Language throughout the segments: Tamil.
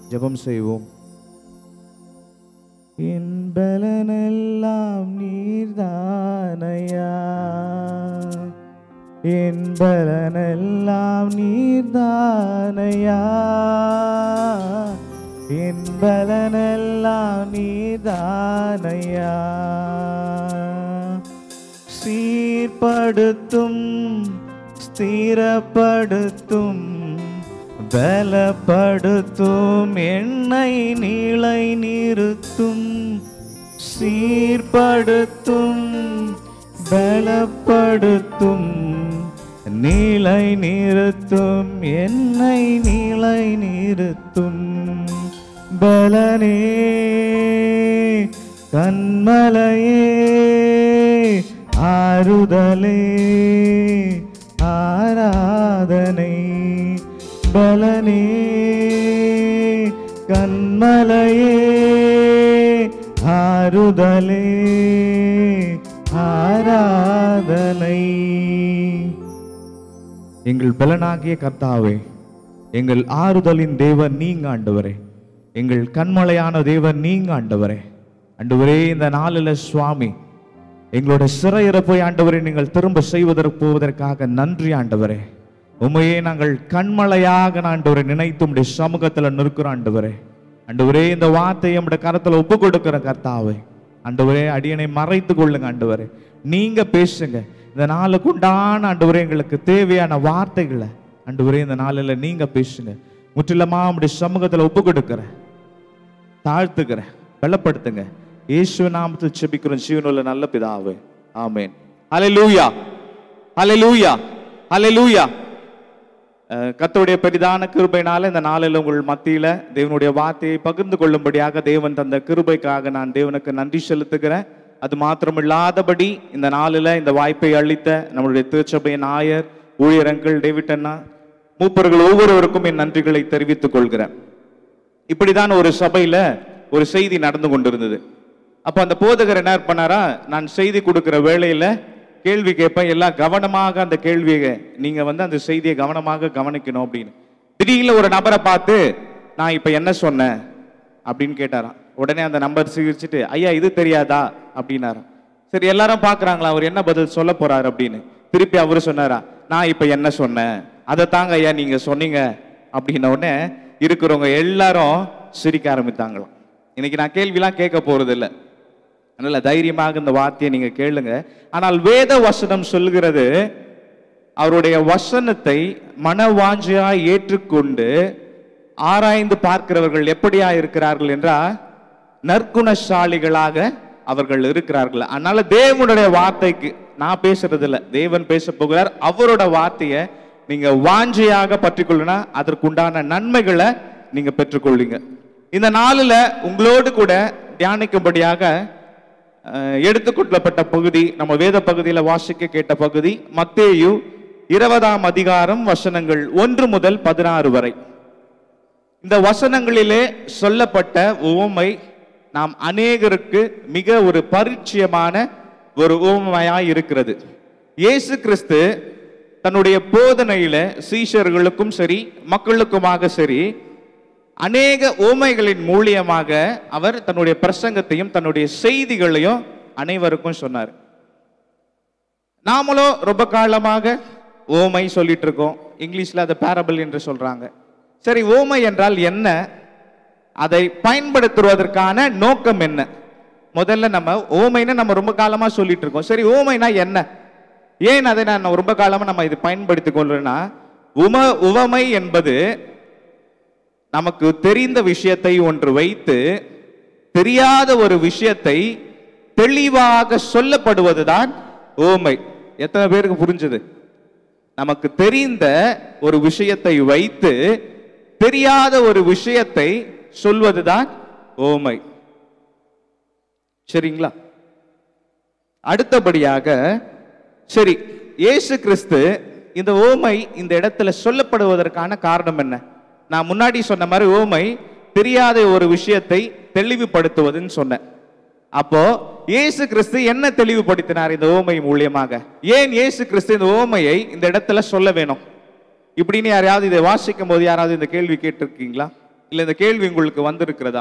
ஜெபம் செய்வோம் என் பலனெல்லாம் நீர்தானையா என் பலனெல்லாம் நீர்தானையா என் பலனெல்லாம் நீர்தானையா சீர்படுத்தும் ஸ்திரப்படுத்தும் பலப்படுத்தும் என்னை நீளை நிறுத்தும் சீர்படுத்தும் பலப்படுத்தும் நீளை நிறுத்தும் என்னை நீளை நிறுத்தும் பலனே கண்மலையே ஆறுதலே ஆராதனை பலனே கண்மலையே ஆறுதலே ஆராதனை எங்கள் பலனாகிய கர்த்தாவே எங்கள் ஆறுதலின் தேவன் நீங்க ஆண்டவரே எங்கள் கண்மலையான தேவன் நீங்க ஆண்டவரே ஆண்டவரே இந்த நாளில் சுவாமி எங்களோட சிறையிறப்பை ஆண்டவரை நீங்கள் திரும்ப செய்வதற்கு போவதற்காக நன்றி ஆண்டவரே உண்மையே நாங்கள் கண்மலையாக ஆண்டவரை நினைத்து உடைய சமூகத்தில் நிற்கிறோம் ஆண்டவரே ஆண்டவரே இந்த வார்த்தையை நம்முடைய கரத்துல ஒப்பு கொடுக்கிற கர்த்தாவே ஆண்டவரே அடியனை மறைத்து கொள்ளுங்க ஆண்டவரே நீங்க பேசுங்க இந்த நாளுக்கு உண்டான ஆண்டவரே எங்களுக்கு தேவையான வார்த்தைகளை ஆண்டவரே இந்த நாளில் நீங்க பேசுங்க முற்றிலுமா உடைய சமூகத்துல ஒப்பு கொடுக்கிறேன் தாழ்த்துக்கிறேன் பலப்படுத்துங்க இயேசு நாமத்தில் செபிக்கிறோம் ஜீவனுள்ள நல்ல பிதாவே ஆமென் ஹalleluya ஹalleluya ஹalleluya அஹ், கர்த்தருடைய பெரிதான கிருபையினால இந்த நாளில் உங்கள் மத்தியில தேவனுடைய வார்த்தையை பகிர்ந்து கொள்ளும்படியாக தேவன் தந்த கிருபைக்காக நான் தேவனுக்கு நன்றி செலுத்துகிறேன் அது மாத்திரமில்லாதபடி இந்த நாளில் இந்த வாய்ப்பை அளித்த நம்மளுடைய திருச்சபையின் ஆயர் ஊழியரங்கள் டேவிட் அண்ணா மூப்பர்கள் ஒவ்வொருவருக்கும் என் நன்றிகளை தெரிவித்துக் கொள்கிறேன் இப்படிதான் ஒரு சபையில ஒரு செய்தி நடந்து கொண்டிருந்தது அப்ப அந்த போதகர் என்ன பண்ணாரா நான் செய்தி கொடுக்கிற வேளையில கேள்வி கேட்பேன் எல்லாம் கவனமாக அந்த கேள்வியை நீங்க வந்து அந்த செய்தியை கவனமாக கவனிக்கணும் அப்படின்னு திடீர்னு ஒரு நபரை பார்த்து நான் இப்ப என்ன சொன்னேன் அப்படின்னு கேட்டாராம் உடனே அந்த நம்பர் சிரிச்சிட்டு ஐயா இது தெரியாதா அப்படின்னாராம் சரி எல்லாரும் பார்க்கறாங்களா அவர் என்ன பதில் சொல்ல போறாரு அப்படின்னு திருப்பி அவரு சொன்னாரா நான் இப்ப என்ன சொன்னேன் அதை தாங்க ஐயா நீங்க சொன்னீங்க அப்படின்ன உடனே இருக்கிறவங்க எல்லாரும் சிரிக்க ஆரம்பித்தாங்களாம் இன்னைக்கு நான் கேள்விலாம் கேட்க போறது இல்ல அதனால தைரியமாக இந்த வார்த்தையை நீங்க கேளுங்க ஆனால் வேத வசனம் சொல்கிறது அவருடைய வசனத்தை மனவாஞ்சியாய் ஏற்றுக்கொண்டு ஆராய்ந்து பார்க்கிறவர்கள் எப்படியா இருக்கிறார்கள் என்றால் நற்குணசாலிகளாக அவர்கள் இருக்கிறார்கள் அதனால தேவனுடைய வார்த்தைக்கு நான் பேசுறது இல்ல தேவன் பேச போகிறார் அவரோட வார்த்தையை நீங்க வாஞ்சையாக பற்றிக்கொள்ளுனா அதற்குண்டான நன்மைகளை நீங்க பெற்றுக்கொள்வீங்க இந்த நாளில் உங்களோடு கூட தியானிக்கும்படியாக அஹ், எடுத்துக்கொள்ளப்பட்ட பகுதி நம்ம வேத பகுதியில வாசிக்க கேட்ட பகுதி மத்தேயு இருபதாம் அதிகாரம் வசனங்கள் ஒன்று முதல் பதினாறு வரை இந்த வசனங்களிலே சொல்லப்பட்ட உவமை நாம் அநேகருக்கு மிக ஒரு பரிச்சயமான ஒரு உவமையாய் இருக்கிறது இயேசு கிறிஸ்து தன்னுடைய போதனையில சீஷர்களுக்கும் சரி மக்களுக்குமாக சரி அநேக உவமைகளின் மூலியமாக அவர் தன்னுடைய பிரசங்கத்தையும் தன்னுடைய செய்திகளையும் அனைவருக்கும் சொன்னார் நாமளும் ரொம்ப காலமாக ஓமை சொல்லிட்டு இருக்கோம் இங்கிலீஷ்ல அதை பேரபிள் என்று சொல்றாங்க சரி ஓமை என்றால் என்ன அதை பயன்படுத்துவதற்கான நோக்கம் என்ன முதல்ல நம்ம ஓமைன்னு நம்ம ரொம்ப காலமா சொல்லிட்டு இருக்கோம் சரி ஓமைனா என்ன ஏன் அதை நான் ரொம்ப காலமா நம்ம இது பயன்படுத்திக் கொள்றேன்னா உம உவமை என்பது நமக்கு தெரிந்த விஷயத்தை ஒன்று வைத்து தெரியாத ஒரு விஷயத்தை தெளிவாக சொல்லப்படுவதுதான் ஓமை எத்தனை பேருக்கு புரிஞ்சது நமக்கு தெரிந்த ஒரு விஷயத்தை வைத்து தெரியாத ஒரு விஷயத்தை சொல்வதுதான் ஓமை சரிங்களா அடுத்தபடியாக சரி இயேசு கிறிஸ்து இந்த ஓமை இந்த இடத்துல சொல்லப்படுவதற்கான காரணம் என்ன நான் முன்னாடி சொன்ன மாதிரி ஓமை தெரியாத ஒரு விஷயத்தை தெளிவுபடுத்துவதுன்னு சொன்னேன் அப்போ இயேசு கிறிஸ்து என்ன தெளிவுபடுத்தினார் இந்த ஓமை மூலியமாக ஏன் இயேசு கிறிஸ்து இந்த ஓமையை இந்த இடத்துல சொல்ல வேணும் இப்படின்னு யாரையாவது இதை வாசிக்கும் போது யாராவது இந்த கேள்வி கேட்டிருக்கீங்களா இல்லை இந்த கேள்வி உங்களுக்கு வந்திருக்கிறதா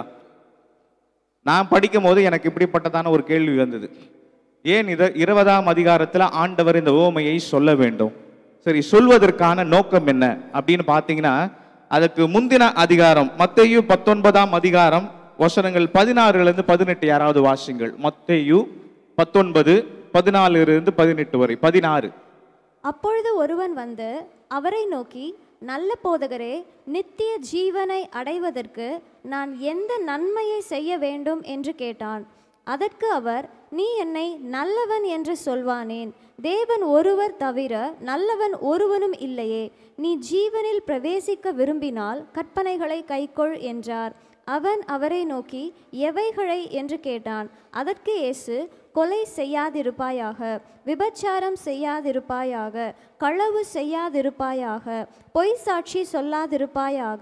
நான் படிக்கும் போது எனக்கு இப்படிப்பட்டதான ஒரு கேள்வி வந்தது ஏன் இத இருபதாம் அதிகாரத்தில் ஆண்டவர் இந்த ஓமையை சொல்ல வேண்டும் சரி சொல்வதற்கான நோக்கம் என்ன அப்படின்னு பார்த்தீங்கன்னா அதுக்கு முந்தின அதிகாரம் மத்தேயு பத்தொன்பதாம் அதிகாரம் வசனங்கள் பதினாறுல இருந்து பதினெட்டு யாராவது வாசிங்கள் மத்தேயு பத்தொன்பது பதினாலிருந்து பதினெட்டு வரை பதினாறு அப்பொழுது ஒருவன் வந்து அவரை நோக்கி நல்ல போதகரே நித்திய ஜீவனை அடைவதற்கு நான் எந்த நன்மையை செய்ய வேண்டும் என்று கேட்டான் அதற்கு அவர் நீ என்னை நல்லவன் என்று சொல்வானேன் தேவன் ஒருவர் தவிர நல்லவன் ஒருவனும் இல்லையே நீ ஜீவனில் பிரவேசிக்க விரும்பினால் கற்பனைகளை கைக்கொள் என்றார் அவன் அவரை நோக்கி எவைகளை என்று கேட்டான் அதற்கு இயேசு கொலை செய்யாதிருப்பாயாக விபச்சாரம் செய்யாதிருப்பாயாக களவு செய்யாதிருப்பாயாக பொய் சாட்சி சொல்லாதிருப்பாயாக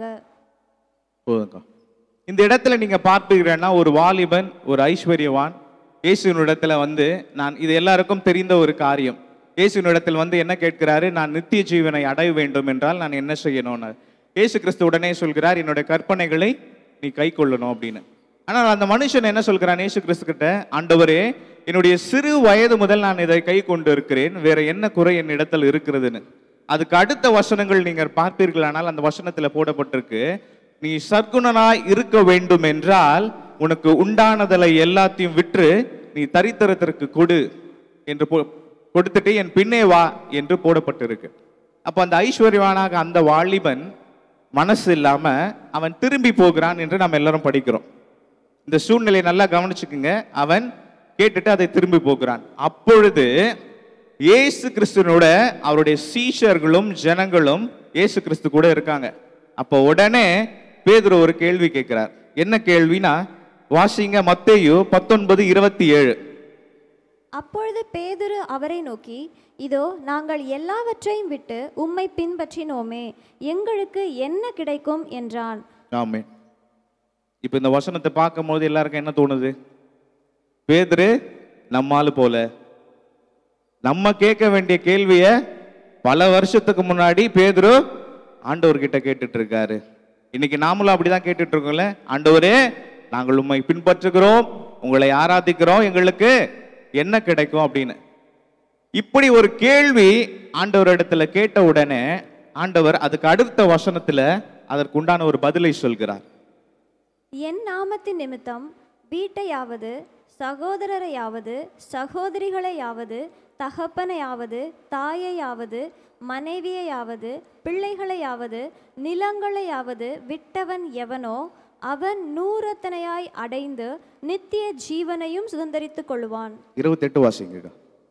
போதுங்க இந்த இடத்துல நீங்க பார்ப்பீங்கன்னா ஒரு வாலிபன் ஒரு ஐஸ்வர்யவான் இயேசுவின் இடத்துல வந்து நான் இது எல்லாருக்கும் தெரிந்த ஒரு காரியம் இயேசுவின் இடத்தில் வந்து என்ன கேட்கிறாரு நான் நித்திய ஜீவனை அடைய வேண்டும் என்றால் நான் என்ன செய்யணும்னு இயேசு கிறிஸ்து உடனே சொல்கிறார் என்னுடைய கற்பனைகளை நீ கை கொள்ளணும் அப்படின்னு ஆனால் அந்த மனுஷன் என்ன சொல்கிறான் இயேசு கிறிஸ்து கிட்ட ஆண்டவரே என்னுடைய சிறு வயது முதல் நான் இதை கை கொண்டு இருக்கிறேன் வேற என்ன குறை என் இடத்தில் இருக்கிறதுன்னு அதுக்கு அடுத்த வசனங்கள் நீங்கள் பார்ப்பீர்களானால் அந்த வசனத்துல போடப்பட்டிருக்கு நீ சற்குணனாய் இருக்க வேண்டும் என்றால் உனக்கு உண்டானதலை எல்லாத்தையும் விற்று நீ தரித்திரத்திற்கு கொடு என்று போ- கொடுத்துட்டு என் பின்னே வா என்று போடப்பட்டிருக்கு அப்ப அந்த ஐஸ்வர்யவானாக அந்த வாலிபன் மனசு இல்லாம அவன் திரும்பி போகிறான் என்று நாம் எல்லாரும் படிக்கிறோம் இந்த சூழ்நிலையை நல்லா கவனிச்சுக்குங்க அவன் கேட்டுட்டு அதை திரும்பி போகிறான் அப்பொழுது இயேசு கிறிஸ்துனோட அவருடைய சீஷர்களும் ஜனங்களும் இயேசு கிறிஸ்து கூட இருக்காங்க அப்போ உடனே பேதுரு ஒரு கேள்வி கேட்கிறார் என்ன கேள்வினா வாசிங்க மத்தேயு பத்தொன்பது இருபத்தி ஏழு அப்பொழுது பேதுரு அவரை நோக்கி இதோ நாங்கள் எல்லாவற்றையும் விட்டு உம்மை பின்பற்றினோமே எங்களுக்கு என்ன கிடைக்கும் என்றான் ஆமே இப்போ இந்த வசனத்தை பார்க்கும்போது எல்லாருக்கும் என்ன தோணுது பேதுரு நம்மாலு போல நம்ம கேட்க வேண்டிய கேள்விய பல வருஷத்துக்கு முன்னாடி பேதுரு ஆண்டவர்கிட்ட கேட்டுட்டு இருக்காரு இன்னைக்கு நாமளும் அப்படிதான் கேட்டுட்டு இருக்கோம்ல ஆண்டவரே நாங்கள் உம்மை பின்பற்றுகிறோம் உங்களை ஆராதிக்கிறோம் எங்களுக்கு என்ன கிடைக்கும் அப்படின்னு இப்படி ஒரு கேள்வி ஆண்டவர் இடத்துல கேட்ட உடனே ஆண்டவர் அதுக்கு அடுத்த வசனத்துல அதற்கு உண்டான ஒரு பதிலை சொல்கிறார் என் நாமத்தின் நிமித்தம் வீட்டையாவது சகோதரரையாவது சகோதரிகளையாவது தகப்பனையாவது தாயையாவது மனைவியையாவது பிள்ளைகளையாவது நிலங்களையாவது விட்டவன் எவனோ அவன் நூறத்தனையாய் அடைந்து நித்திய ஜீவனையும் சுதந்தரித்துக் கொள்வான் இருபத்தெட்டு வாசிங்க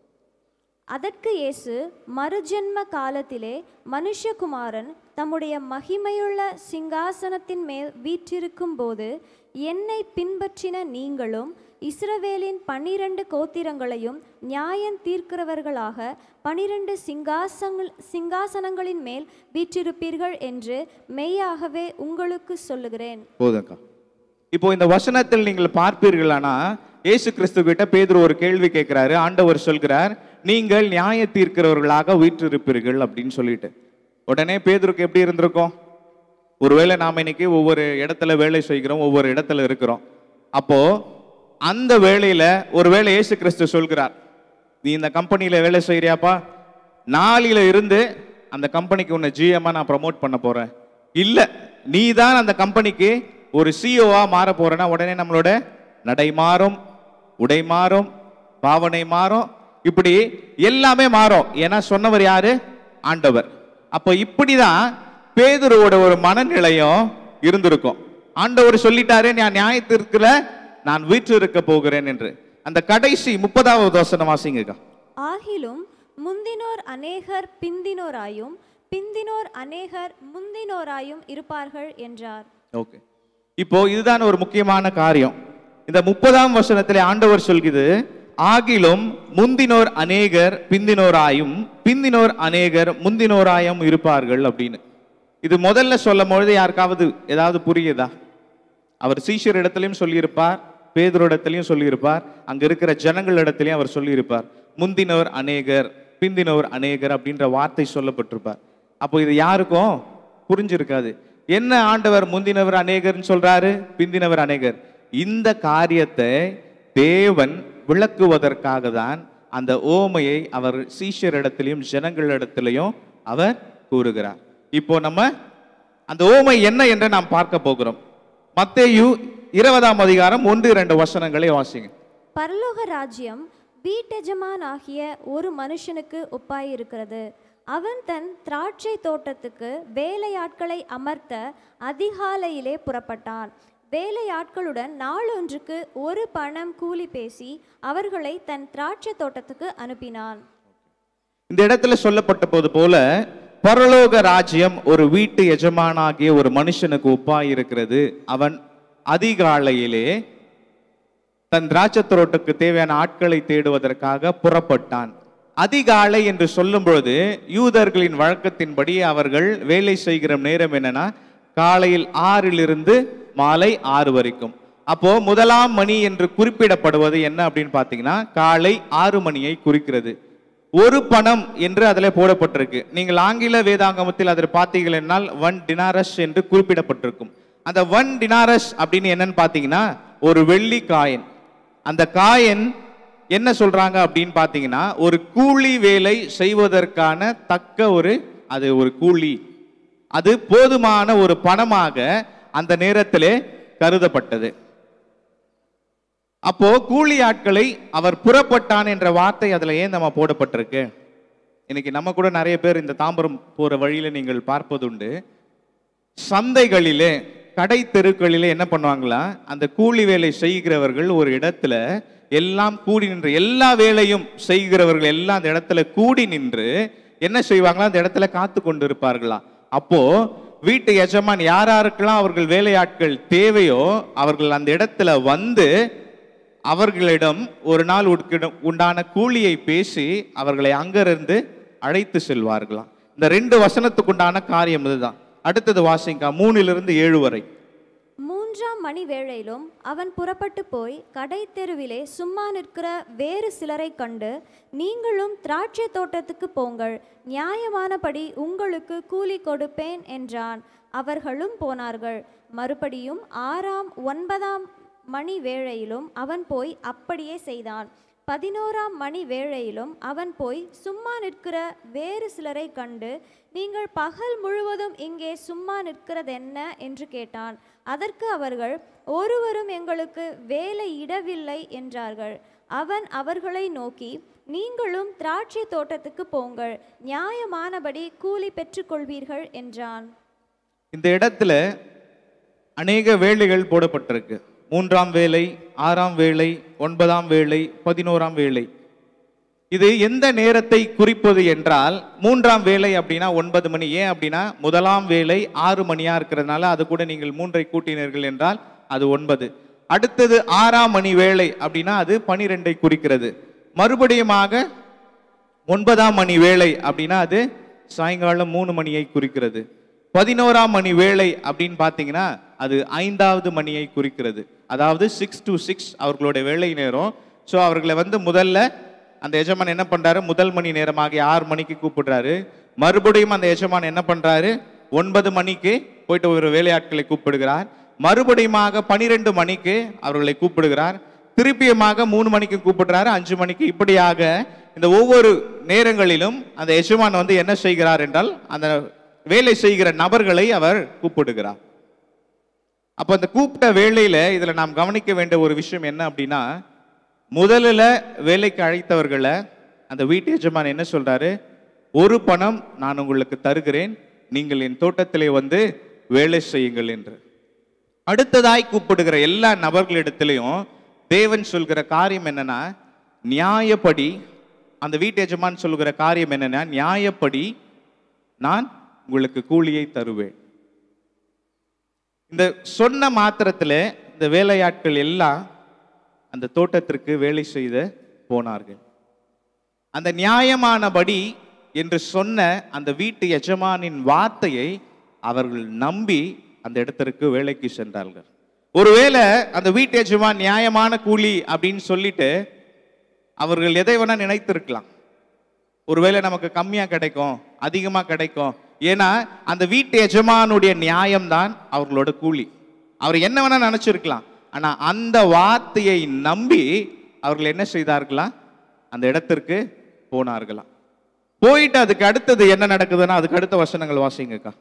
அதற்கு இயேசு மறுஜென்ம காலத்திலே மனுஷகுமாரன் தம்முடைய மகிமையுள்ள சிங்காசனத்தின் மேல் வீற்றிருக்கும் போது என்னை பின்பற்றின நீங்களும் இஸ்ரவேலின் பன்னிரண்டு கோத்திரங்களையும் நியாயம் தீர்க்கிறவர்களாக பனிரெண்டு சிங்காசங்கள் சிங்காசனங்களின் மேல் வீற்றிருப்பீர்கள் என்று மெய்யாகவே உங்களுக்கு சொல்லுகிறேன் போதும்க்கா இப்போ இந்த வசனத்தில் நீங்கள் பார்ப்பீர்களானா இயேசு கிறிஸ்து கிட்ட பேதுரு ஒரு கேள்வி கேட்கிறாரு ஆண்டவர் சொல்கிறார் நீங்கள் நியாய தீர்க்கிறவர்களாக வீற்றிருப்பீர்கள் அப்படின்னு சொல்லிட்டு உடனே பேதுருக்கு எப்படி இருந்திருக்கும் ஒருவேளை நாம் இன்னைக்கு ஒவ்வொரு இடத்துல வேலை செய்கிறோம் ஒவ்வொரு இடத்துல இருக்கிறோம் அப்போ அந்த வேலையில ஒருவேளை இயேசு கிறிஸ்து சொல்கிறார் நீ இந்த கம்பெனியில வேலை செய்யறியாப்பா நாளையில இருந்து அந்த கம்பெனிக்கு உன்னை ஜிஎம்மா நான் ப்ரமோட் பண்ண போறேன் இல்ல நீ தான் அந்த கம்பெனிக்கு ஒரு சிஓவா மாற போறேன்னா உடனே நம்மளோட நடை மாறும் உடை மாறும் பாவனை மாறும் இப்படி எல்லாமே மாறும் ஏன்னா சொன்னவர் யாரு ஆண்டவர் அப்போ இப்படிதான் பேதுருவோட ஒரு மனநிலையும் இருந்திருக்கும் ஆண்டவர் சொல்லிட்டாரு நான் நியாயத்திற்குல நான் வீற்று இருக்க போகிறேன் என்று அந்த கடைசி முப்பதாவது வசனம் வாசிங்கக்கா ஆகிலும் முந்தினோர் அநேகர் பிந்தினோராயும் பிந்தினோர் அநேகர் முந்தினோராயும் இருப்பார்கள் என்றார் ஓகே இப்போ இதுதான் ஒரு முக்கியமான காரியம் இந்த முப்பதாம் வசனத்திலே ஆண்டவர் சொல்கிறது ஆகிலும் முந்தினோர் அநேகர் பிந்தினோராயும் பிந்தினோர் அநேகர் முந்தினோராயும் இருப்பார்கள் அப்படின்னு இது முதல்ல சொல்லும் பொழுது யாருக்காவது ஏதாவது புரியுதா அவர் சீஷர் இடத்துலையும் சொல்லியிருப்பார் பேதுரு இடத்துலையும் சொல்லியிருப்பார் அங்க இருக்கிற ஜனங்கள் இடத்துலையும் அவர் சொல்லியிருப்பார் முந்தினோர் அநேகர் பிந்தினோர் அநேகர் அப்படின்ற வார்த்தை சொல்லப்பட்டிருப்பார் அப்போ இது யாருக்கும் புரிஞ்சிருக்காது என்ன ஆண்டவர் முந்தினவர் அநேகர்னு சொல்றாரு பிந்தினவர் அநேகர் இந்த காரியத்தை தேவன் விளக்குவதற்காக தான் அந்த ஓமையை அவர் சீஷரிடத்திலையும் ஜனங்களிடத்திலையும் அவர் கூறுகிறார் இப்போ நம்ம அந்த ஓமை என்ன என்று நாம் பார்க்க போகிறோம் மத்தேயு இருபதாம் அதிகாரம் ஒன்று இரண்டு வசனங்களை வாசிங்க பரலோக ராஜ்யம் வீட்டெஜமான் ஆகிய ஒரு மனுஷனுக்கு ஒப்பாயிருக்கிறது அவன் தன் திராட்சை தோட்டத்துக்கு வேலையாட்களை அமர்த்த அதிகாலையிலே புறப்பட்டான் வேலையாட்களுடன் நாளொன்றுக்கு ஒரு பணம் கூலி பேசி அவர்களை தன் திராட்சை தோட்டத்துக்கு அனுப்பினான் இந்த இடத்துல சொல்லப்பட்ட போல பரலோக ராஜ்யம் ஒரு வீட்டு எஜமானாகிய ஒரு மனுஷனுக்கு ஒப்பாய் இருக்கிறது அவன் அதிகாலையிலே தன் திராட்சை தோட்டத்துக்கு தேவையான ஆட்களை தேடுவதற்காக புறப்பட்டான் அதிகாலை என்று சொல்லும் பொழுது யூதர்களின் வழக்கத்தின்படி அவர்கள் வேலை செய்கிற நேரம் என்னன்னா காலையில் ஆறிலிருந்து மாலை ஆறு வரைக்கும் அப்போ முதலாம் மணி என்று குறிப்பிடப்படுவது என்ன அப்படின்னு பார்த்தீங்கன்னா காலை ஆறு மணியை குறிக்கிறது ஒரு பணம் என்று அதில் போடப்பட்டிருக்கு நீங்கள் ஆங்கில வேதாங்கமத்தில் அதில் பார்த்தீர்கள் என்னால் ஒன் டினாரஸ் என்று குறிப்பிடப்பட்டிருக்கும் அந்த ஒன் டினாரஸ் அப்படின்னு என்னன்னு பார்த்தீங்கன்னா ஒரு வெள்ளி காயின் அந்த காயின் என்ன சொல்றாங்க அப்படின்னு பார்த்தீங்கன்னா ஒரு கூலி வேலை செய்வதற்கான தக்க ஒரு அது ஒரு கூலி அது போதுமான ஒரு பணமாக அந்த நேரத்திலே கருதப்பட்டது அப்போ கூலி ஆட்களை அவர் புறப்பட்டான் என்ற வார்த்தை அதுல ஏன் நம்ம போடப்பட்டிருக்கு இன்னைக்கு நம்ம கூட நிறைய பேர் இந்த தாம்பரம் போற வழியில நீங்கள் பார்ப்பதுண்டு சந்தைகளிலே கடை தெருக்களிலே என்ன பண்ணுவாங்களா அந்த கூலி வேலை செய்கிறவர்கள் ஒரு இடத்துல எல்லாம் கூடி நின்று எல்லா வேலையும் செய்கிறவர்கள் எல்லாம் அந்த இடத்துல கூடி நின்று என்ன செய்வாங்களா அந்த இடத்துல காத்து கொண்டு இருப்பார்களா அப்போ வீட்டு எஜமான் யாராருக்கெல்லாம் அவர்கள் வேலையாட்கள் தேவையோ அவர்கள் அந்த இடத்துல வந்து அவர்களிடம் ஒரு நாள் உட்கிட- உண்டான கூலியை பேசி அவர்களை அங்கிருந்து அழைத்து செல்வார்களாம் இந்த ரெண்டு வசனத்துக்குண்டான காரியம் இதுதான் அடுத்தது வாசிங்க மூணிலிருந்து ஏழு வரை மூன்றாம் மணி வேளையிலும் அவன் புறப்பட்டு போய் கடை தெருவிலே சும்மா நிற்கிற வேறு சிலரை கண்டு நீங்களும் திராட்சை தோட்டத்துக்கு போங்கள் நியாயமானபடி உங்களுக்கு கூலி கொடுப்பேன் என்றான் அவர்களும் போனார்கள் மறுபடியும் ஆறாம் ஒன்பதாம் மணி வேளையிலும் அவன் போய் அப்படியே செய்தான் பதினோராம் மணி வேளையிலும் அவன் போய் சும்மா நிற்கிற வேறு சிலரை கண்டு நீங்கள் பகல் முழுவதும் இங்கே சும்மா நிற்கிறதென்ன என்று கேட்டான் அதற்கு அவர்கள் ஒருவரும் எங்களுக்கு வேலை இடவில்லை என்றார்கள் அவன் அவர்களை நோக்கி நீங்களும் திராட்சை தோட்டத்துக்கு போங்கள் நியாயமானபடி கூலி பெற்றுக்கொள்வீர்கள் என்றான் இந்த இடத்துல அநேக வேலைகள் போடப்பட்டிருக்கு மூன்றாம் வேலை ஆறாம் வேலை ஒன்பதாம் வேலை பதினோராம் வேலை இது எந்த நேரத்தை குறிப்பது என்றால் மூன்றாம் வேலை அப்படின்னா ஒன்பது மணி ஏன் அப்படின்னா முதலாம் வேலை ஆறு மணியா இருக்கிறதுனால அது கூட நீங்கள் மூன்றை கூட்டினீர்கள் என்றால் அது ஒன்பது அடுத்தது ஆறாம் மணி வேலை அப்படின்னா அது பனிரெண்டை குறிக்கிறது மறுபடியுமாக ஒன்பதாம் மணி வேலை அப்படின்னா அது சாயங்காலம் மூணு மணியை குறிக்கிறது பதினோராம் மணி வேலை அப்படின்னு பார்த்தீங்கன்னா அது ஐந்தாவது மணியை குறிக்கிறது அதாவது சிக்ஸ் to சிக்ஸ் அவர்களுடைய வேலை நேரம் ஸோ அவர்களை வந்து முதல்ல அந்த எஜமான் என்ன பண்றாரு முதல் மணி நேரமாகி ஆறு மணிக்கு கூப்பிடுறாரு மறுபடியும் அந்த எஜமான் என்ன பண்றாரு ஒன்பது மணிக்கு போயிட்டு ஒரு வேலையாட்களை கூப்பிடுகிறார் மறுபடியுமாக பனிரெண்டு மணிக்கு அவர்களை கூப்பிடுகிறார் திருப்பியமாக மூணு மணிக்கு கூப்பிடுறாரு அஞ்சு மணிக்கு இப்படியாக இந்த ஒவ்வொரு நேரங்களிலும் அந்த எஜமான் வந்து என்ன செய்கிறார் என்றால் அந்த வேலை செய்கிற நபர்களை அவர் கூப்பிடுகிறார் அப்போ அந்த கூப்பிட்ட வேலையில இதுல நாம் கவனிக்க வேண்டிய ஒரு விஷயம் என்ன அப்படின்னா முதல்ல வேலைக்கு அழைத்தவர்களை அந்த வீட்டு எஜமான் என்ன சொல்றாரு ஒரு பணம் நான் உங்களுக்கு தருகிறேன் நீங்கள் என் தோட்டத்திலே வந்து வேலை செய்யுங்கள் என்று அடுத்ததாய் கூப்பிடுகிற எல்லா நபர்களிடத்திலையும் தேவன் சொல்கிற காரியம் என்னன்னா நியாயப்படி அந்த வீட்டு எஜமான் சொல்கிற காரியம் என்னன்னா நியாயப்படி நான் உங்களுக்கு கூலியை தருவேன் இந்த சொன்ன மாத்திரத்துல இந்த வேலையாட்கள் எல்லாம் அந்த தோட்டத்திற்கு வேலை செய்த போனார்கள் அந்த நியாயமானபடி என்று சொன்ன அந்த வீட்டு எஜமானின் வார்த்தையை அவர்கள் நம்பி அந்த இடத்திற்கு வேலைக்கு சென்றார்கள் ஒருவேளை அந்த வீட்டு எஜமான் நியாயமான கூலி அப்படின்னு சொல்லிட்டு அவர்கள் எதை வேணா நினைத்திருக்கலாம் ஒருவேளை நமக்கு கம்மியா கிடைக்கும் அதிகமா கிடைக்கும் ஏன்னா அந்த வீட்டு எஜமானுடைய நியாயம்தான் அவர்களோட கூலி அவர் என்ன வேணா நினைச்சிருக்கலாம் ஆனா அந்த வார்த்தையை நம்பி அவர்கள் என்ன செய்தார்களா அந்த இடத்திற்கு போனார்களாம் போயிட்டு அதுக்கு அடுத்தது என்ன நடக்குதுன்னா அதுக்கு அடுத்த வசனங்கள் வாசிங்கக்கா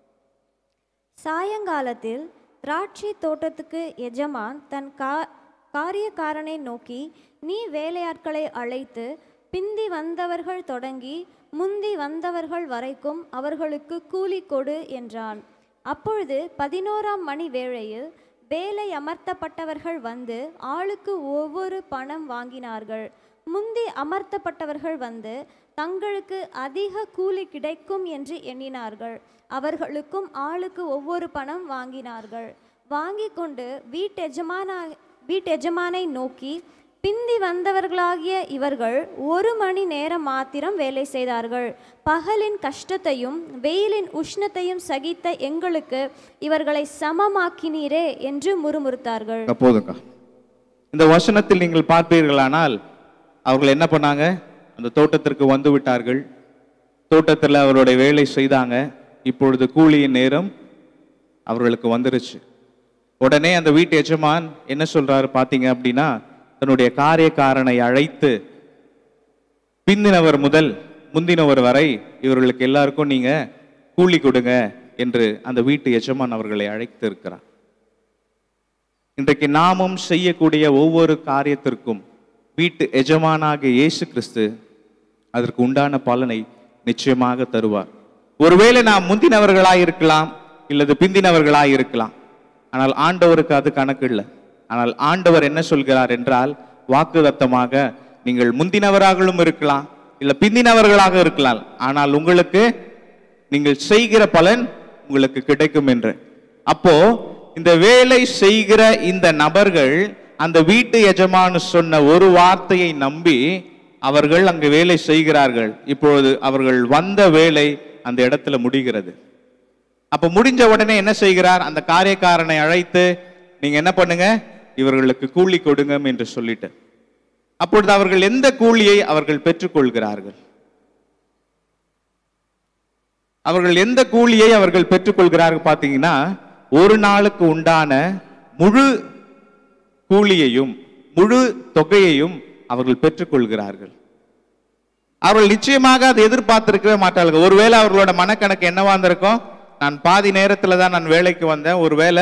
சாயங்காலத்தில் திராட்சை தோட்டத்துக்கு எஜமான் தன் கா காரியக்காரனை நோக்கி நீ வேலையாட்களை அழைத்து பிந்தி வந்தவர்கள் தொடங்கி முந்தி வந்தவர்கள் வரைக்கும் அவர்களுக்கு கூலி கொடு என்றான் அப்பொழுது பதினோராம் மணி வேளையில் வேலை அமர்த்தப்பட்டவர்கள் வந்து ஆளுக்கு ஒவ்வொரு பணம் வாங்கினார்கள் முந்தி அமர்த்தப்பட்டவர்கள் வந்து தங்களுக்கு அதிக கூலி கிடைக்கும் என்று எண்ணினார்கள் அவர்களுக்கும் ஆளுக்கு ஒவ்வொரு பணம் வாங்கினார்கள் வாங்கி கொண்டு வீட்டெஜமானா வீட்டெஜமானை நோக்கி பிந்தி வந்தவர்களாகிய இவர்கள் ஒரு மணி நேரம் மாத்திரம் வேலை செய்தார்கள் பகலின் கஷ்டத்தையும் வெயிலின் உஷ்ணத்தையும் சகித்த எங்களுக்கு இவர்களை சமமாக்கினீரே என்று முறுமுறுத்தார்கள் அக்கா, போதும்க்கா இந்த வசனத்தில் நீங்கள் பார்ப்பீர்களானால் அவர்கள் என்ன பண்ணாங்க அந்த தோட்டத்திற்கு வந்து விட்டார்கள் தோட்டத்தில் அவருடைய வேலை செய்தாங்க இப்பொழுது கூலியின் நேரம் அவர்களுக்கு வந்துருச்சு உடனே அந்த வீட்டு எஜமான் என்ன சொல்றாரு பாத்தீங்க அப்படின்னா தன்னுடைய காரியக்காரனை அழைத்து பிந்தினவர் முதல் முந்தினவர் வரை இவர்களுக்கு எல்லாருக்கும் நீங்க கூலி கொடுங்க என்று அந்த வீட்டு எஜமான் அவர்களை அழைத்து இருக்கிறார் இன்றைக்கு நாமும் செய்யக்கூடிய ஒவ்வொரு காரியத்திற்கும் வீட்டு எஜமானாகிய இயேசு கிறிஸ்து அதற்கு உண்டான பலனை நிச்சயமாக தருவார் ஒருவேளை நாம் முந்தினவர்களாய் இருக்கலாம் இல்லது பிந்தினவர்களாய் இருக்கலாம் ஆனால் ஆண்டவருக்கு அது கணக்கு இல்லை ஆனால் ஆண்டவர் என்ன சொல்கிறார் என்றால் வாக்குதத்தமாக நீங்கள் முந்தினவராகவும் இருக்கலாம் இல்ல பிந்தினவர்களாக இருக்கலாம் ஆனால் உங்களுக்கு நீங்கள் செய்கிற பலன் உங்களுக்கு கிடைக்கும் என்று அப்போ இந்த வேலை செய்கிற இந்த நபர்கள் அந்த வீட்டு எஜமானு சொன்ன ஒரு வார்த்தையை நம்பி அவர்கள் அங்கு வேலை செய்கிறார்கள் இப்பொழுது அவர்கள் வந்த வேலை அந்த இடத்துல முடிகிறது அப்ப முடிஞ்ச உடனே என்ன செய்கிறார் அந்த காரியக்காரனை அழைத்து நீங்க என்ன பண்ணுங்க இவர்களுக்கு கூலி கொடுங்க என்று சொல்லிட்டு அப்பொழுது அவர்கள் எந்த கூலியை அவர்கள் பெற்றுக்கொள்கிறார்கள் அவர்கள் எந்த கூலியை அவர்கள் பெற்றுக்கொள்கிறார்கள் பார்த்தீங்கன்னா ஒரு நாளுக்கு உண்டான முழு கூலியையும் முழு தொகையையும் அவர்கள் பெற்றுக்கொள்கிறார்கள் அவர்கள் நிச்சயமாக அதை எதிர்பார்த்திருக்கவே மாட்டார்கள் ஒருவேளை அவர்களோட மனக்கணக்கு என்னவா இருந்திருக்கும் நான் பாதி நேரத்துல தான் நான் வேலைக்கு வந்தேன் ஒருவேளை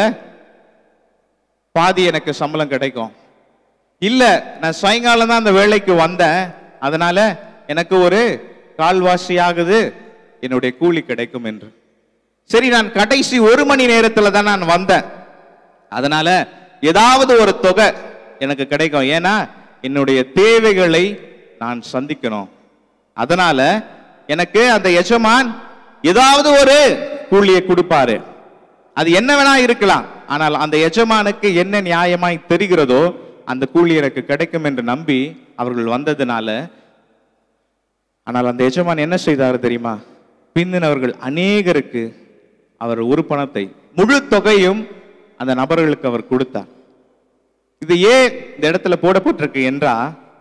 பாதி எனக்கு சம்பளம் கிடைக்கும் இல்ல நான் சாயங்காலம் தான் அந்த வேலைக்கு வந்தேன் அதனால எனக்கு ஒரு கால்வாசி ஆகுது என்னுடைய கூலி கிடைக்கும் என்று சரி நான் கடைசி ஒரு மணி நேரத்துல தான் நான் வந்தேன் அதனால ஏதாவது ஒரு தொகை எனக்கு கிடைக்கும் ஏன்னா என்னுடைய தேவைகளை நான் சந்திக்கணும் அதனால எனக்கு அந்த எஜமான் ஏதாவது ஒரு கூலியை கொடுப்பாரு அது என்ன வேணா இருக்கலாம் ஆனால் அந்த எஜமானுக்கு என்ன நியாயமாய் தெரிகிறதோ அந்த கூலி எனக்கு கிடைக்கும் என்று நம்பி அவர்கள் வந்ததுனால ஆனால் அந்த எஜமான் என்ன செய்தார் தெரியுமா பிந்தினவர்கள் அநேகருக்கு அவர் ஒரு பணத்தை முழு தொகையும் அந்த நபர்களுக்கு அவர் கொடுத்தார் இது ஏன் இந்த இடத்துல போடப்பட்டிருக்கு என்றா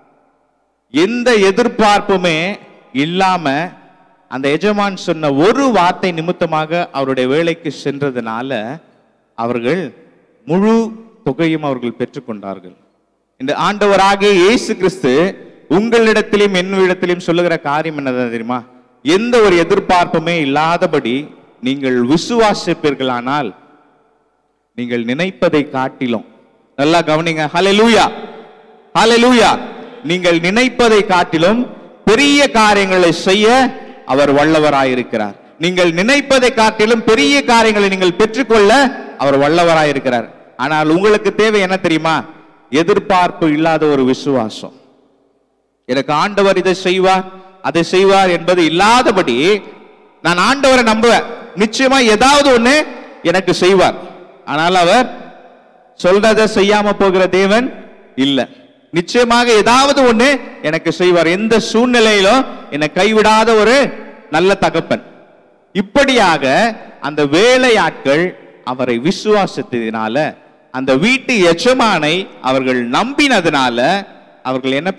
எந்த எதிர்பார்ப்புமே இல்லாம அந்த எஜமான் சொன்ன ஒரு வார்த்தை நிமித்தமாக அவருடைய வேலைக்கு சென்றதுனால அவர்கள் முழு தொகையும் அவர்கள் பெற்றுக்கொண்டார்கள் இந்த ஆண்டவராகிய இயேசு கிறிஸ்து உங்களிடத்திலும் என்னிடத்திலும் சொல்லுகிற காரியம் என்னதான் தெரியுமா எந்த ஒரு எதிர்பார்ப்புமே இல்லாதபடி நீங்கள் விசுவாசிப்பீர்களானால் நீங்கள் நினைப்பதை காட்டிலும் நல்லா கவனிங்க ஹalleluya ஹalleluya நீங்கள் நினைப்பதை காட்டிலும் பெரிய காரியங்களை செய்ய அவர் வல்லவராயிருக்கிறார் நீங்கள் நினைப்பதை காட்டிலும் பெரிய காரியங்களை நீங்கள் பெற்றுக்கொள்ள அவர் வல்லவராயிருக்கிறார் ஆனால் உங்களுக்கு தேவை என்ன தெரியுமா எதிர்பார்ப்பு இல்லாத ஒரு விசுவாசம் எனக்கு ஆண்டவர் இதை செய்வார் அதை செய்வார் என்பது இல்லாதபடி நான் ஆண்டவரை நம்புவேன் நிச்சயமா ஏதாவது ஒண்ணு எனக்கு செய்வார் ஆனால் அவர் சொல்றதை செய்யாம போகிற தேவன் இல்ல நிச்சயமாக ஏதாவது ஒண்ணு எனக்கு செய்வார் எந்த சூழ்நிலையிலும் என்னை கைவிடாத ஒரு நல்ல தகப்பன் இப்படியாக அந்த வேலையாட்கள் அவரை விசுவாசத்தினால அந்த வீட்டு எஜமானை அவர்கள் நம்பினதுனால அவர்கள் என்ன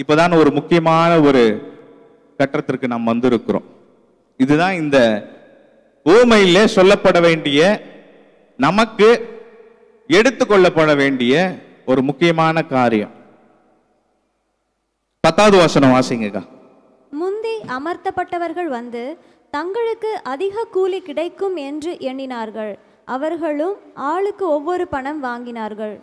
இப்பதான் ஒரு முக்கியமான ஒரு கட்டத்திற்கு நாம் வந்திருக்கிறோம் இதுதான் இந்த ஊமையில சொல்லப்பட வேண்டிய நமக்கு எடுத்துக்கொள்ளப்பட வேண்டிய ஒரு முக்கியமான காரியம் பத்தாவது வசனம் வாசிங்கக்கா முந்தி அமர்த்தப்பட்டவர்கள் வந்து தங்களுக்கு அதிக கூலி கிடைக்கும் என்று எண்ணினார்கள் அவர்களும் ஆளுக்கு ஒவ்வொரு பணம் வாங்கினார்கள்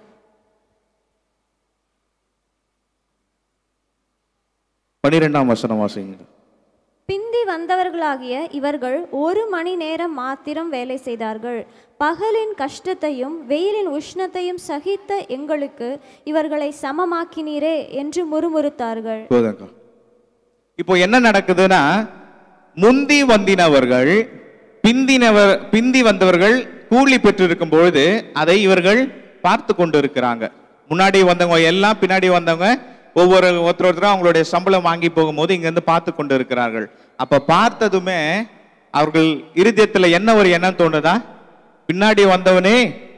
பனிரெண்டாம் வசனம் வாசிங்க பிந்தி வந்தவர்களாகிய இவர்கள் ஒரு மணி நேரம் மாத்திரம் வேலை செய்தார்கள் பகலின் கஷ்டத்தையும் வெயிலின் உஷ்ணத்தையும் சகித்த எங்களுக்கு இவர்களை சமமாக்கினீரே என்று முறுமுறுத்தார்கள் போதுங்கக்கா இப்போ என்ன நடக்குதுன்னா முந்தி வந்தினவர்கள் பிந்தினவர் பிந்தி வந்தவர்கள் கூலி பெற்றிருக்கும் பொழுது அதை இவர்கள் பார்த்து கொண்டு இருக்கிறாங்க முன்னாடி வந்தவங்க எல்லாம் பின்னாடி வந்தவங்க ஒவ்வொரு ஒருத்தர் ஒருத்தரும் அவங்களுடைய சம்பளம் வாங்கி போகும்போது இங்க இருந்து பார்த்து கொண்டு இருக்கிறார்கள் அப்ப பார்த்ததுமே அவர்கள் இருதயத்துல என்ன ஒரு எண்ணம் தோணுதா பின்னாடி வந்தவனே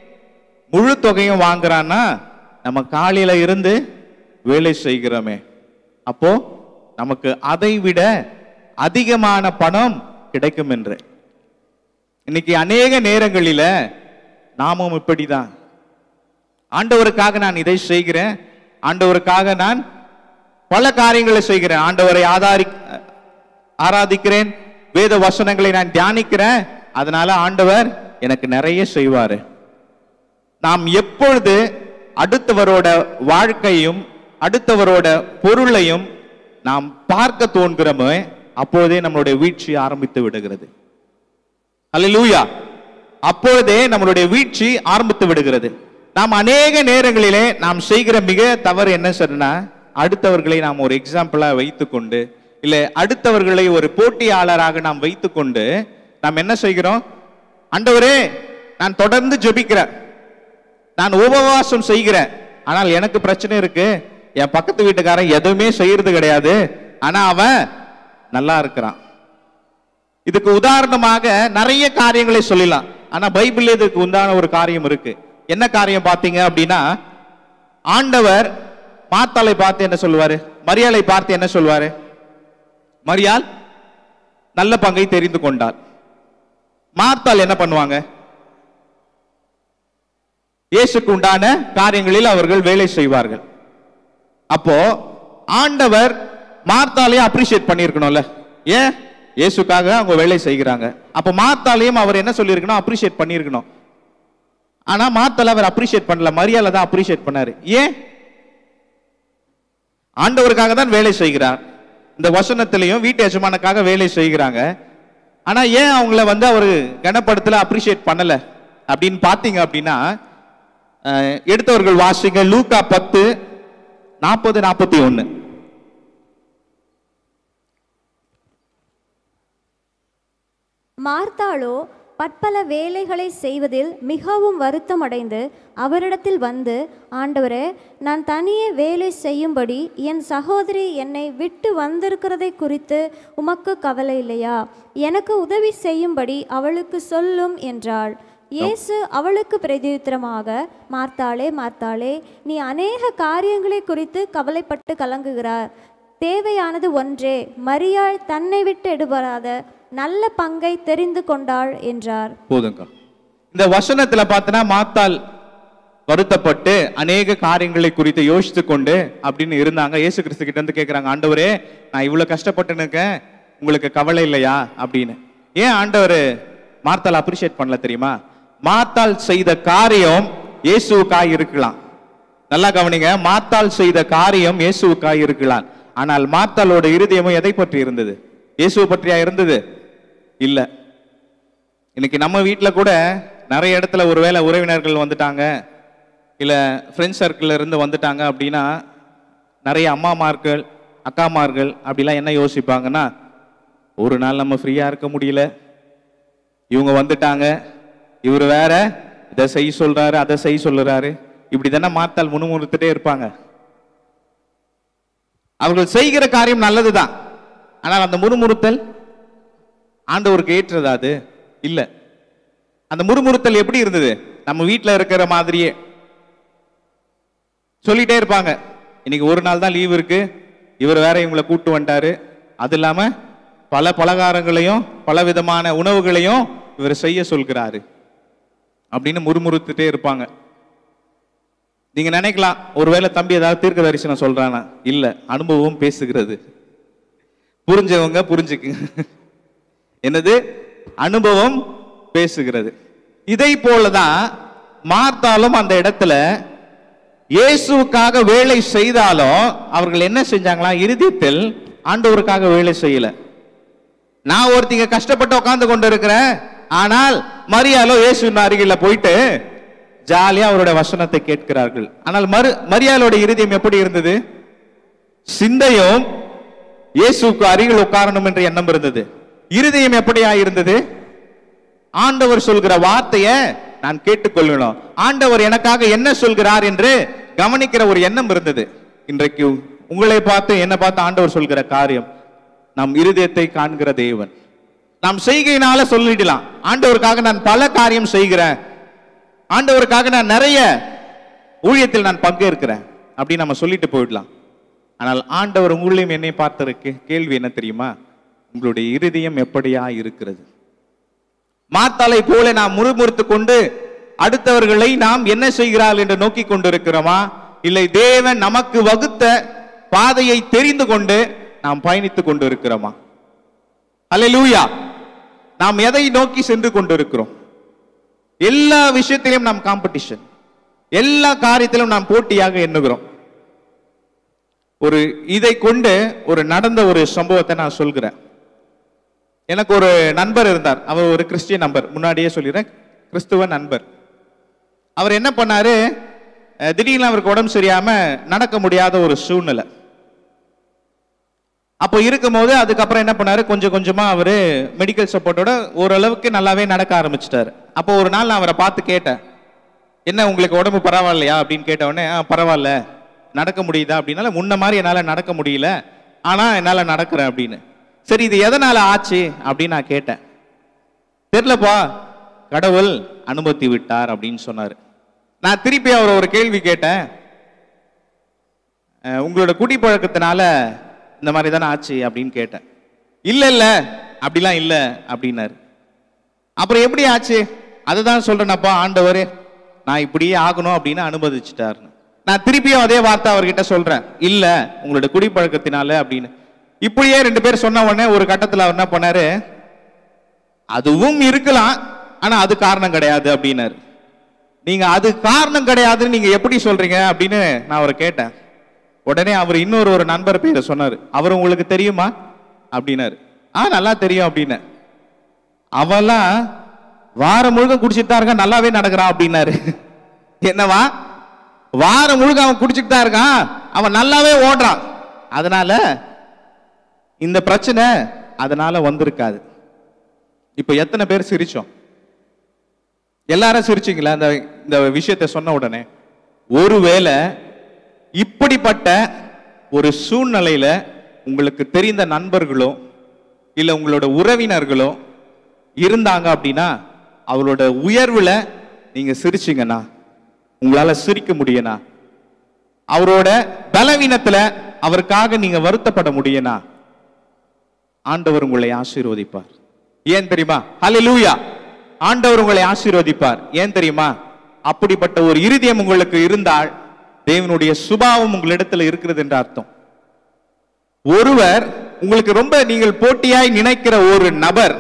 முழு தொகையும் வாங்குறான்னா நம்ம காலையில இருந்து வேலை செய்கிறோமே அப்போ நமக்கு அதை விட அதிகமான பணம் கிடைக்கும் என்று இன்னைக்கு அநேக நேரங்களில நாமும் இப்படிதான் ஆண்டவருக்காக நான் இதை செய்கிறேன் ஆண்டவருக்காக நான் பல காரியங்களை செய்கிறேன் ஆண்டவரை ஆதாரி ஆராதிக்கிறேன் வேத வசனங்களை நான் தியானிக்கிறேன் அதனால ஆண்டவர் எனக்கு நிறைய செய்வாரு நாம் எப்பொழுது அடுத்தவரோட வாழ்க்கையும் அடுத்தவரோட பொருளையும் நாம் பார்க்க தோன்கிறோமோ அப்பொழுதே நம்மளுடைய வீழ்ச்சி ஆரம்பித்து விடுகிறது அல்லேலூயா அப்பொழுதே நம்மளுடைய வீழ்ச்சி ஆரம்பித்து விடுகிறது நாம் அநேக நேரங்களிலே நாம் செய்கிற மிக தவறு என்ன சொன்னா அடுத்தவர்களை நாம் ஒரு எக்ஸாம்பிளா வைத்துக்கொண்டு இல்ல அடுத்தவர்களை ஒரு போட்டியாளராக நாம் வைத்துக்கொண்டு நாம் என்ன செய்கிறோம் ஆண்டவரே நான் தொடர்ந்து ஜெபிக்கிறேன் நான் உபவாசம் செய்கிறேன் ஆனால் எனக்கு பிரச்சனை இருக்கு என் பக்கத்து வீட்டுக்காரன் எதுவுமே செய்யறது கிடையாது ஆனா அவன் நல்லா இருக்கிறான் இதுக்கு உதாரணமாக நிறைய காரியங்களை சொல்லலாம் ஆனா பைபிள்ல இதுக்கு உண்டான ஒரு காரியம் இருக்கு என்ன காரியம் பாத்தீங்க அப்படின்னா ஆண்டவர் மாத்தாளை பார்த்து என்ன சொல்லுவாரு மரியாளை பார்த்து என்ன சொல்லுவாரு மரியாள் நல்ல பங்கை தெரிந்து கொண்டாள் மார்த்தாள் என்ன பண்ணுவாங்க இயேசுக்கு உண்டான காரியங்களில் அவர்கள் வேலை செய்வார்கள் அப்போ ஆண்டவர் மார்த்தாலையும் அப்ரிஷியேட் பண்ணியிருக்கணும்ல ஏன் இயேசுக்காக அவங்க வேலை செய்கிறாங்க அப்போ மார்த்தாலையும் அவர் என்ன சொல்லியிருக்கணும் அப்ரிஷியேட் பண்ணியிருக்கணும் ஆனா மார்த்தால அவர் அப்ரிஷியேட் பண்ணல மரியாதை தான் அப்ரிஷியேட் பண்ணாரு ஏன் ஆண்டவருக்காக தான் வேலை செய்கிறார் இந்த வசனத்திலையும் வீட்டு எஜமானுக்காக வேலை செய்கிறாங்க ஆனா ஏன் அவங்கள வந்து அவர் கனப்படுத்தல அப்ரிஷியேட் பண்ணல அப்படின்னு பாத்தீங்க அப்படின்னா அஹ், எடுத்தவர்கள் வாசிங்க லூக்கா பத்து நாற்பது நாற்பத்தி ஒன்னு மார்த்தாளோ பற்பல வேலைகளை செய்வதில் மிகவும் வருத்தமடைந்து அவரிடத்தில் வந்து ஆண்டவரே நான் தனியே வேலை செய்யும்படி என் சகோதரி என்னை விட்டு வந்திருக்கிறதை குறித்து உமக்கு கவலை இல்லையா எனக்கு உதவி செய்யும்படி அவளுக்கு சொல்லும் என்றாள் இயேசு அவளுக்கு பிரதியுத்தரமாக மார்த்தாளே மார்த்தாளே நீ அநேக காரியங்களை குறித்து கவலைப்பட்டு கலங்குகிறார் தேவையானது ஒன்றே மரியாள் தன்னை விட்டு எடுபடாத நல்ல பங்கை தெரிந்து கொண்டாள் என்றார் போதுங்க இந்த வசனத்துல பார்த்தனா மாத்தாள் வருத்தப்பட்டு அநேக காரியங்களை குறித்து யோசித்து கொண்டு அப்படின்னு இருந்தாங்க இயேசு கிறிஸ்து கிட்ட இருந்து கேக்குறாங்க ஆண்டவரே நான் இவ்வளவு கஷ்டப்பட்டு இருக்கேன் உங்களுக்கு கவலை இல்லையா அப்படின்னு ஏன் ஆண்டவர் மார்த்தாள் அப்ரிஷியேட் பண்ணல தெரியுமா மாத்தாள் செய்த காரியம் இயேசுவுக்காய் இருக்கலாம் நல்லா கவனிங்க மாத்தாள் செய்த காரியம் இயேசுவுக்காய் இருக்கலாம் ஆனால் மாத்தாளோட இருதயமும் எதை பற்றி இருந்தது இயேசுவை பற்றியா இருந்தது இல்ல இன்னைக்கு நம்ம வீட்டில் கூட நிறைய இடத்துல ஒருவேளை உறவினர்கள் வந்துட்டாங்க இல்ல ஃப்ரெண்ட்ஸ் சர்க்கிள்ல இருந்து வந்துட்டாங்க அப்படின்னா நிறைய அம்மாமார்கள் அக்காமார்கள் அப்படிலாம் என்ன யோசிப்பாங்கன்னா ஒரு நாள் நம்ம ஃப்ரீயா இருக்க முடியல இவங்க வந்துட்டாங்க இவர் வேற இதை செய்ய சொல்றாரு அதை செய்ய சொல்லுறாரு இப்படி தானே மாத்தால் முணுமுணுத்துட்டே இருப்பாங்க அவர்கள் செய்கிற காரியம் நல்லதுதான் ஆனால் அந்த முறுமுறுத்தல் ஆண்டவருக்கு ஏற்றதா அது இல்ல அந்த முறுமுறுத்தல் எப்படி இருந்தது நம்ம வீட்ல இருக்கிற மாதிரியே சொல்லிட்டே இருப்பாங்க இன்னைக்கு ஒரு நாள் தான் லீவ் இருக்கு இவர் வேற இவங்களை கூட்டு வந்துட்டாரு அது இல்லாம பல பலகாரங்களையும் பல விதமான உணவுகளையும் இவர் செய்ய சொல்கிறாரு அப்படின்னு முறுமுறுத்துட்டே இருப்பாங்க நீங்க நினைக்கலாம் ஒருவேளை தம்பி ஏதாவது தீர்க்க தரிசனம் சொல்றானா இல்ல அனுபவம் பேசுகிறது புரிஞ்சவங்க புரிஞ்சுக்குங்க என்னது அனுபவம் பேசுகிறது இதை போலதான் மார்த்தாலும் அந்த இடத்துல இயேசுவுக்காக வேலை செய்தாலும் அவர்கள் என்ன செஞ்சாங்களா இறுதியில் ஆண்டவருக்காக வேலை செய்யல நான் ஒருத்திங்க கஷ்டப்பட்டு உட்கார்ந்து கொண்டு இருக்கிறேன் ஆனால் மரியாலோ இயேசுவின் அருகில போயிட்டு ஜாலியா அவருடைய வசனத்தை கேட்கிறார்கள் ஆனால் மறு மரியாளோட இருதயம் எப்படி இருந்தது சிந்தையும் இயேசுக்கு அருகில் உட்காரணும் என்ற எண்ணம் இருந்தது இருதயம் எப்படியா இருந்தது ஆண்டவர் சொல்கிற வார்த்தையை நான் கேட்டுக்கொள்ளணும் ஆண்டவர் எனக்காக என்ன சொல்கிறார் என்று கவனிக்கிற ஒரு எண்ணம் இருந்தது இன்றைக்கு உங்களை பார்த்து என்ன பார்த்து ஆண்டவர் சொல்கிற காரியம் நம் இருதயத்தை காண்கிற தேவன் நாம் செய்கையினால சொல்லிடலாம் ஆண்டவருக்காக நான் பல காரியம் செய்கிறேன் ஆண்டவருக்காக நான் நிறைய ஊழியத்தில் நான் பங்கேற்கிறேன் அப்படின்னு நம்ம சொல்லிட்டு போயிடலாம் ஆனால் ஆண்டவர் உங்களையும் என்னை பார்த்திருக்கு கேள்வி என்ன தெரியுமா உங்களுடைய இருதயம் எப்படியா இருக்கிறது மாத்தாளை போல நாம் முறுமுறுத்து கொண்டு அடுத்தவர்களை நாம் என்ன செய்கிறார்கள் என்று நோக்கி கொண்டிருக்கிறோமா இல்லை தேவன் நமக்கு வகுத்த பாதையை தெரிந்து கொண்டு நாம் பயணித்துக் கொண்டு இருக்கிறோமா அல்லேலூயா நாம் எதை நோக்கி சென்று கொண்டிருக்கிறோம் எல்லா விஷயத்திலும் நாம் காம்படிஷன் எல்லா காரியத்திலும் நாம் போட்டியாக எண்ணுகிறோம் ஒரு இதை கொண்டு ஒரு நடந்த ஒரு சம்பவத்தை நான் சொல்கிறேன் எனக்கு ஒரு நண்பர் இருந்தார் அவர் ஒரு கிறிஸ்டியன் நண்பர் முன்னாடியே சொல்லிடுறேன் கிறிஸ்துவ நண்பர் அவர் என்ன பண்ணாரு அஹ், திடீர்னு அவருக்கு உடம்பு சரியாம நடக்க முடியாத ஒரு சூழ்நிலை அப்போ இருக்கும்போது அதுக்கப்புறம் என்ன பண்ணாரு கொஞ்சம் கொஞ்சமா அவரு மெடிக்கல் சப்போர்ட்டோட ஓரளவுக்கு நல்லாவே நடக்க ஆரம்பிச்சிட்டாரு அப்போ ஒரு நாள் நான் அவரை பார்த்து கேட்டேன் என்ன உங்களுக்கு உடம்பு பரவாயில்லையா அப்படின்னு கேட்ட உடனே "ஆ, பரவாயில்ல நடக்க முடியுதா அப்படின்னால முன்ன மாதிரி என்னால நடக்க முடியல ஆனா என்னால நடக்கிறேன் அப்படின்னு சரி இது எதனால ஆச்சு அப்படின்னு நான் கேட்டேன் தெரியலப்பா கடவுள் அனுமதி விட்டார் அப்படின்னு சொன்னாரு நான் திருப்பி அவர் ஒரு கேள்வி கேட்டேன் அஹ், உங்களோட குடிப்பழக்கத்தினால இந்த மாதிரி தானே ஆச்சு அப்படின்னு கேட்டேன் இல்ல இல்ல அப்படிலாம் இல்ல அப்படின்னாரு அப்புறம் எப்படி ஆச்சு அதுதான் சொல்றேனப்பா ஆண்டவர் நான் இப்படியே ஆகணும் அப்படின்னு அனுமதிச்சிட்டாருன்னு நான் திருப்பியும் அதே வார்த்தை அவர்கிட்ட சொல்றேன் இல்ல உங்களோட குடிப்பழக்கத்தினால அப்படின்னு இப்படியே ரெண்டு பேர் சொன்ன உடனே ஒரு கட்டத்துல அவர் என்ன பண்ணாரு அதுவும் இருக்கலாம் ஆனா அது காரணம் கிடையாது அப்படின்னாரு நீங்க அது காரணம் கிடையாதுன்னு நீங்க எப்படி சொல்றீங்க அப்படின்னு நான் அவரை கேட்டேன் உடனே அவர் இன்னொரு ஒரு நண்பர் பேரை சொன்னாரு அவர் உங்களுக்கு தெரியுமா அப்படின்னாரு ஆ நல்லா தெரியும் அப்படின்னு அவெல்லாம் வாரம் முழுக்க குடிச்சிட்டு தான் இருக்கான் நல்லாவே நடக்கிறான் அப்படின்னாரு என்னவா வாரம் முழுக்க அவன் குடிச்சிட்டு தான் இருக்கான் அவன் நல்லாவே ஓடுறான் அதனால இந்த பிரச்சனை அதனால வந்திருக்காது இப்ப எத்தனை பேர் சிரிச்சோம் எல்லாரும் சிரிச்சீங்களா இந்த இந்த விஷயத்தை சொன்ன உடனே ஒருவேளை இப்படிப்பட்ட ஒரு சூழ்நிலையில உங்களுக்கு தெரிந்த நண்பர்களோ இல்ல உங்களோட உறவினர்களோ இருந்தாங்க அப்படின்னா அவரோட உயர்வுல நீங்க சிரிச்சீங்கன்னா உங்களால சிரிக்க முடியுனா அவரோட பலவீனத்துல அவருக்காக நீங்க வருத்தப்பட முடியுனா ஆண்டவர் உங்களை ஆசீர்வதிப்பார் ஏன் தெரியுமா ஹalleluya ஆண்டவர் உங்களை ஆசீர்வதிப்பார் ஏன் தெரியுமா அப்படிப்பட்ட ஒரு இருதயம் உங்களுக்கு இருந்தால் தேவனுடைய சுபாவம் உங்களிடத்துல இருக்கிறது என்ற அர்த்தம் ஒருவர் உங்களுக்கு ரொம்ப நீங்கள் போட்டியாய் நினைக்கிற ஒரு நபர்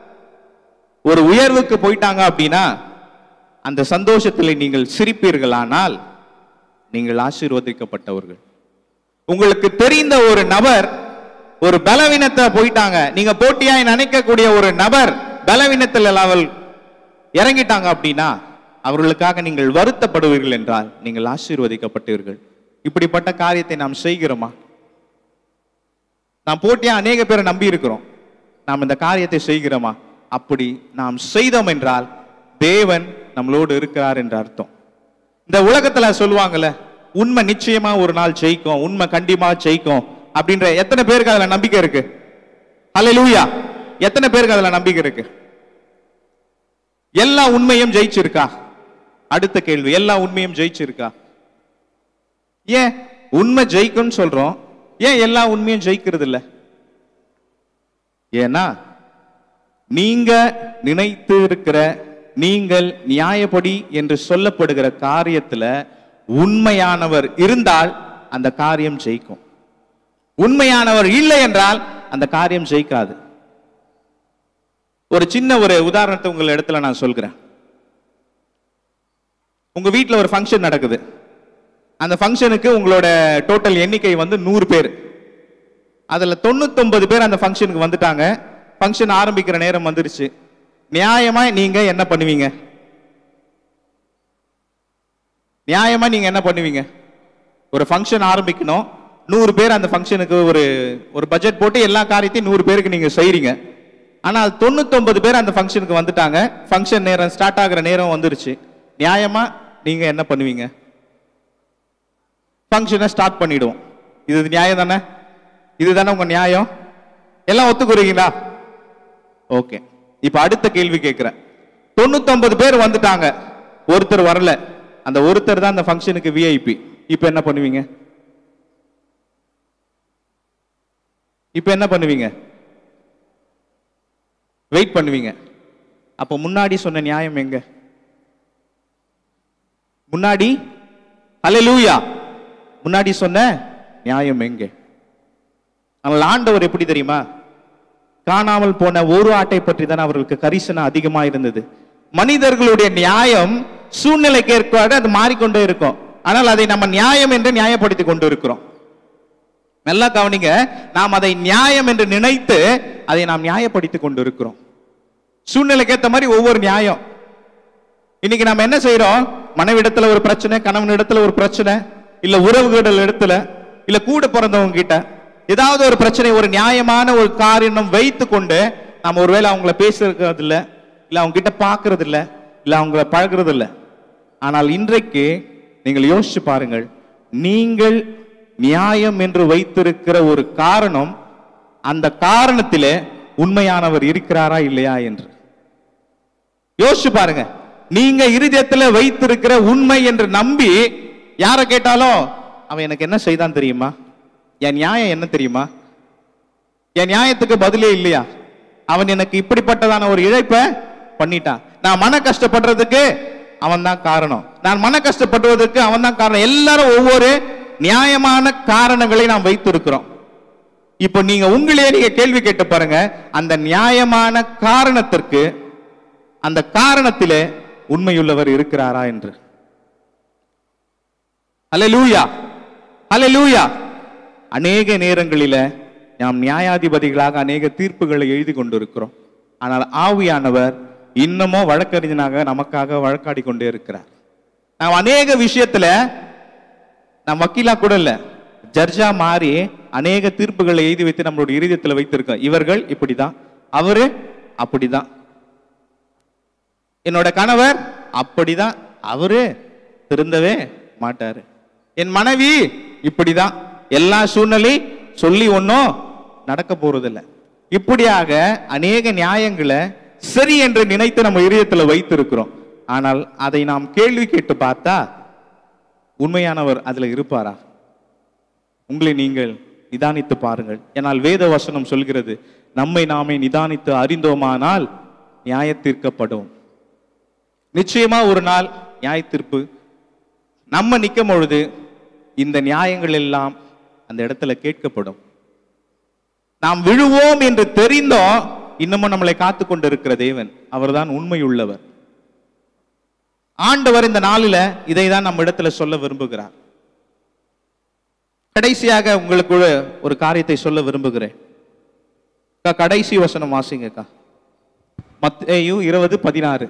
ஒரு உயர்வுக்கு போயிட்டாங்க அப்படின்னா அந்த சந்தோஷத்தில் நீங்கள் சிரிப்பீர்களானால் நீங்கள் ஆசீர்வதிக்கப்பட்டவர்கள் உங்களுக்கு தெரிந்த ஒரு நபர் ஒரு பலவீனத்தை போயிட்டாங்க நீங்க போட்டியாய் நினைக்கக்கூடிய ஒரு நபர் பலவீனத்தில் அவள் இறங்கிட்டாங்க அப்படின்னா அவர்களுக்காக நீங்கள் வருத்தப்படுவீர்கள் என்றால் நீங்கள் ஆசீர்வதிக்கப்பட்டீர்கள் இப்படிப்பட்ட காரியத்தை நாம் செய்கிறோமா நாம் போட்டியா அநேக பேரை நம்பி இருக்கிறோம் நாம் இந்த காரியத்தை செய்கிறோமா அப்படி நாம் செய்தோம் என்றால் தேவன் நம்மளோடு இருக்கிறார் என்ற அர்த்தம் இந்த உலகத்துல சொல்லுவாங்கல்ல உண்மை நிச்சயமா ஒரு நாள் ஜெயிக்கும் உண்மை கண்டிப்பா ஜெயிக்கும் அப்படின்ற எத்தனை பேருக்கு அதுல நம்பிக்கை இருக்கு அல்லேலூயா எத்தனை பேருக்கு அதுல நம்பிக்கை இருக்கு எல்லா உண்மையும் ஜெயிச்சிருக்கா அடுத்த கேள்வி எல்லா உண்மையும் ஜெயிச்சிருக்கா ஏன் உண்மை ஜெயிக்கும்னு சொல்றோம் ஏன் எல்லா உண்மையும் ஜெயிக்கிறது இல்ல ஏன்னா நீங்க நினைத்து இருக்கிற நீங்கள் நியாயப்படி என்று சொல்லப்படுகிற காரியத்துல உண்மையானவர் இருந்தால் அந்த காரியம் ஜெயிக்கும் உண்மையானவர் இல்லை என்றால் அந்த காரியம் ஜெயிக்காது ஒரு சின்ன ஒரு உதாரணத்தை உங்கள் இடத்துல நான் சொல்கிறேன் உங்க வீட்ல ஒரு ஃபங்க்ஷன் நடக்குது அந்த ஃபங்க்ஷனுக்கு உங்களோட டோட்டல் எண்ணிக்கை வந்து நூறு பேர் அதுல தொண்ணூத்தொன்பது பேர் அந்த ஃபங்க்ஷனுக்கு வந்துட்டாங்க ஃபங்க்ஷன் ஆரம்பிக்கிற நேரம் வந்துருச்சு நியாயமா நீங்க என்ன பண்ணுவீங்க நியாயமா நீங்க என்ன பண்ணுவீங்க ஒரு ஃபங்க்ஷன் ஆரம்பிக்கணும் நூறு பேர் அந்த ஃபங்க்ஷனுக்கு ஒரு ஒரு பட்ஜெட் போட்டு எல்லா காரியத்தையும் நூறு பேருக்கு நீங்க செய்றீங்க ஆனால் தொண்ணூத்தொன்பது பேர் அந்த ஃபங்க்ஷனுக்கு வந்துட்டாங்க ஃபங்க்ஷன் நேரம் ஸ்டார்ட் ஆகுற நேரம் வந்துருச்சு நியாயமா நீங்க என்ன பண்ணுவீங்க ஃபங்க்ஷனை ஸ்டார்ட் பண்ணிடுவோம் இது நியாயம் தானே இதுதானே உங்க நியாயம் எல்லாம் ஒத்துக்குறீங்களா ஓகே இப்ப அடுத்த கேள்வி கேட்கிறேன் தொண்ணூத்தொன்பது பேர் வந்துட்டாங்க ஒருத்தர் வரல அந்த ஒருத்தர் தான் அந்த ஃபங்க்ஷனுக்கு விஐபி இப்ப என்ன பண்ணுவீங்க இப்ப என்ன பண்ணுவீங்க வெயிட் பண்ணுவீங்க அப்ப முன்னாடி சொன்ன நியாயம் எங்க முன்னாடி அல்லேலூயா முன்னாடி சொன்ன நியாயம் எங்கே ஆனால் ஆண்டவர் எப்படி தெரியுமா காணாமல் போன ஒரு ஆட்டை பற்றி தான் அவர்களுக்கு கரிசனம் அதிகமா இருந்தது மனிதர்களுடைய நியாயம் சூழ்நிலைக்கு ஏற்பாடு அது மாறிக்கொண்டே இருக்கும் ஆனால் அதை நம்ம நியாயம் என்று நியாயப்படுத்தி கொண்டு இருக்கிறோம் நல்லா கவனிங்க நாம் அதை நியாயம் என்று நினைத்து அதை நாம் நியாயப்படுத்தி கொண்டு இருக்கிறோம் சூழ்நிலைக்கு ஏத்த மாதிரி ஒவ்வொரு நியாயம் இன்னைக்கு நாம என்ன செய்யறோம் மனைவிடத்துல ஒரு பிரச்சனை கணவன் இடத்துல ஒரு பிரச்சனை இல்ல உறவுகள் இடத்துல இல்ல கூட பிறந்தவங்க கிட்ட ஏதாவது ஒரு பிரச்சனை ஒரு நியாயமான ஒரு காரியம் வைத்து கொண்டு நம்ம ஒருவேளை அவங்கள பேசுறது இல்ல இல்ல அவங்க கிட்ட பாக்குறது இல்ல இல்ல அவங்கள பழகுறது இல்ல ஆனால் இன்றைக்கு நீங்கள் யோசிச்சு பாருங்கள் நீங்கள் நியாயம் என்று வைத்திருக்கிற ஒரு காரணம் அந்த காரணத்திலே உண்மையானவர் இருக்கிறாரா இல்லையா என்று யோசிச்சு பாருங்க நீங்க இருதயத்துல வைத்திருக்கிற உண்மை என்று நம்பி யாரை கேட்டாலும் அவன் எனக்கு என்ன செய்தான் தெரியுமா என் நியாயம் என்ன தெரியுமா என் நியாயத்துக்கு பதிலே இல்லையா அவன் எனக்கு இப்படிப்பட்டதான ஒரு இழைப்பை பண்ணிட்டான் நான் மன கஷ்டப்படுறதுக்கு அவன் தான் காரணம் நான் மன கஷ்டப்படுவதற்கு அவன் தான் காரணம் எல்லாரும் ஒவ்வொரு நியாயமான காரணங்களை நாம் வைத்திருக்கிறோம் இப்போ நீங்க உங்களையே நீங்க கேள்வி கேட்டு பாருங்க அந்த நியாயமான காரணத்திற்கு அந்த காரணத்திலே உண்மையுள்ளவர் இருக்கிறாரா என்று அல்லேலூயா அல்லேலூயா அநேக நேரங்களில நாம் நியாயாதிபதிகளாக அநேக தீர்ப்புகளை எழுதி கொண்டிருக்கிறோம் ஆனால் ஆவியானவர் இன்னமும் வழக்கறிஞனாக நமக்காக வழக்காடி கொண்டே இருக்கிறார் நாம் அநேக விஷயத்துல நாம் வக்கீலா கூட இல்ல ஜட்ஜா மாறி அநேக தீர்ப்புகளை எழுதி வைத்து நம்மளுடைய இருதயத்துல வைத்திருக்கோம் இவர்கள் இப்படிதான் அவரு அப்படிதான் என்னோட கணவர் அப்படிதான் அவரு திருந்தவே மாட்டாரு என் மனைவி இப்படிதான் எல்லா சூழ்நிலை சொல்லி ஒன்றும் நடக்க போறதில்ல இப்படியாக அநேக நியாயங்களை சரி என்று நினைத்து நம்ம இதயத்துல வைத்திருக்கிறோம் ஆனால் அதை நாம் கேள்வி கேட்டு பார்த்தா உண்மையானவர் அதுல இருப்பாரா உங்களை நீங்கள் நிதானித்து பாருங்கள் ஏனால் வேத வசனம் சொல்கிறது நம்மை நாமே நிதானித்து அறிந்தோமானால் நியாயத்தீர்க்கப்படும் நிச்சயமா ஒரு நாள் நியாய தீர்ப்பு நம்ம நிற்கும் பொழுது இந்த நியாயங்கள் எல்லாம் அந்த இடத்துல கேட்கப்படும் நாம் விழுவோம் என்று தெரிந்தோம் இன்னமும் நம்மளை காத்து கொண்டிருக்கிற தேவன் அவர்தான் உண்மையுள்ளவர் ஆண்டவர் இந்த நாளில இதை தான் நம்ம இடத்துல சொல்ல விரும்புகிறார் கடைசியாக உங்களுக்கு ஒரு- ஒரு காரியத்தை சொல்ல விரும்புகிறேன் அக்கா, கடைசி வசனம் வாசிங்கக்கா மத்தேயு இருபது பதினாறு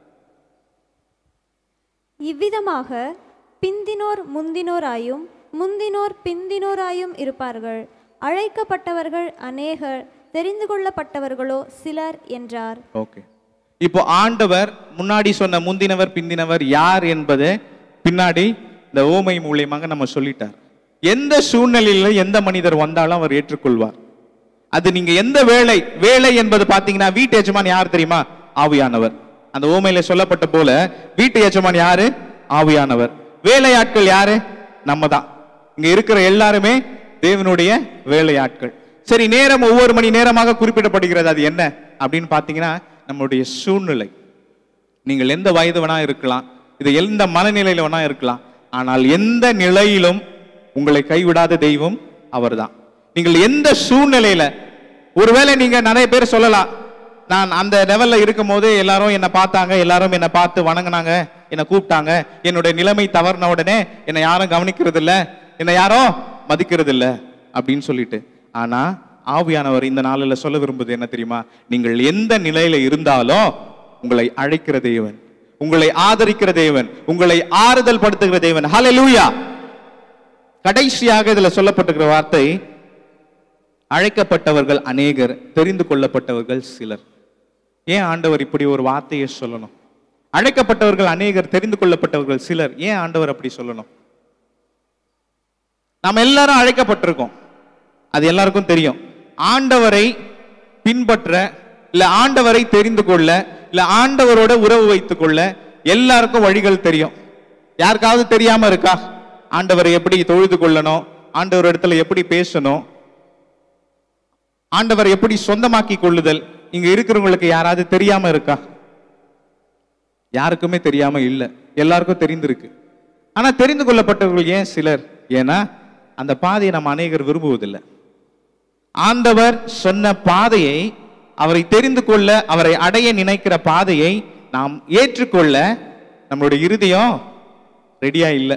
இவ்விதமாக பிந்தினோர் முந்தினோராயும் முந்தினோர் பிந்தினோராயும் இருப்பார்கள் அழைக்கப்பட்டவர்கள் அநேகர் தெரிந்து கொள்ளப்பட்டவர்களோ சிலர் என்றார் ஓகே இப்போ ஆண்டவர் முன்னாடி சொன்ன முந்தினவர் பிந்தினவர் யார் என்பது பின்னாடி இந்த ஓமை மூலியமாக நம்ம சொல்லிட்டார் எந்த சூழ்நிலையில எந்த மனிதர் வந்தாலும் அவர் ஏற்றுக்கொள்வார் அது நீங்க எந்த வேலை வேலை என்பது பாத்தீங்கன்னா வீட்டு எஜமான் யார் தெரியுமா ஆவியானவர் அந்த ஓமையில சொல்லப்பட்ட போல வீட்டு எஜமான் யாரு ஆவியானவர் வேலையாட்கள் யாரு நம்ம தான் இங்க இருக்கிற எல்லாருமே தேவனுடைய வேலையாட்கள் சரி நேரம் ஒவ்வொரு மணி நேரமாக குறிப்பிடப்படுகிறது அது என்ன அப்படின்னு பார்த்தீங்கன்னா நம்மளுடைய சூழ்நிலை நீங்கள் எந்த வயது வேணா இருக்கலாம் இது எந்த மனநிலையில வேணா இருக்கலாம் ஆனால் எந்த நிலையிலும் உங்களை கைவிடாத தெய்வம் அவர்தான் நீங்கள் எந்த சூழ்நிலையில ஒருவேளை நீங்க நிறைய பேர் சொல்லலாம் நான் அந்த லெவல்ல இருக்கும் போது எல்லாரும் என்னை பார்த்தாங்க எல்லாரும் என்னை பார்த்து வணங்குனாங்க என்னை கூப்பிட்டாங்க என்னுடைய நிலைமை தவறின உடனே என்னை யாரும் கவனிக்கிறது இல்ல என்னை யாரும் மதிக்கிறது இல்ல அப்படின்னு சொல்லிட்டு ஆனா ஆவியானவர் இந்த நாளில் சொல்ல விரும்புவது என்ன தெரியுமா நீங்கள் எந்த நிலையில இருந்தாலும் உங்களை அழைக்கிற தேவன் உங்களை ஆதரிக்கிற தேவன் உங்களை ஆறுதல் படுத்துகிற தேவன் ஹalleluya கடைசியாக இதுல சொல்லப்பட்டிருக்கிற வார்த்தை அழைக்கப்பட்டவர்கள் அநேகர் தெரிந்து கொள்ளப்பட்டவர்கள் சிலர் ஏன் ஆண்டவர் இப்படி ஒரு வார்த்தையை சொல்லணும் அழைக்கப்பட்டவர்கள் அநேகர் தெரிந்து கொள்ளப்பட்டவர்கள் சிலர் ஏன் ஆண்டவர் அப்படி சொல்லணும் நாம் எல்லாரும் அழைக்கப்பட்டிருக்கோம் அது எல்லாருக்கும் தெரியும் ஆண்டவரை பின்பற்ற இல்ல ஆண்டவரை தெரிந்து கொள்ள இல்ல ஆண்டவரோட உறவு வைத்துக் கொள்ள எல்லாருக்கும் வழிகள் தெரியும் யாருக்காவது தெரியாம இருக்கா ஆண்டவரை எப்படி தொழுது கொள்ளணும் ஆண்டவர் இடத்துல எப்படி பேசணும் ஆண்டவரை எப்படி சொந்தமாக்கி கொள்ளுதல் இங்க இருக்கிறவங்களுக்கு யாராவது தெரியாம இருக்கா யாருக்குமே தெரியாம இல்ல எல்லாருக்கும் தெரிந்திருக்கு ஆனா தெரிந்து கொள்ளப்பட்டவர்கள் ஏன் சிலர் ஏன்னா அந்த பாதையை நம்ம அநேகர் விரும்புவதில்லை ஆண்டவர் சொன்ன பாதையை அவரை தெரிந்து கொள்ள அவரை அடைய நினைக்கிற பாதையை நாம் ஏற்றுக்கொள்ள நம்மளுடைய இருதயம் ரெடியா இல்லை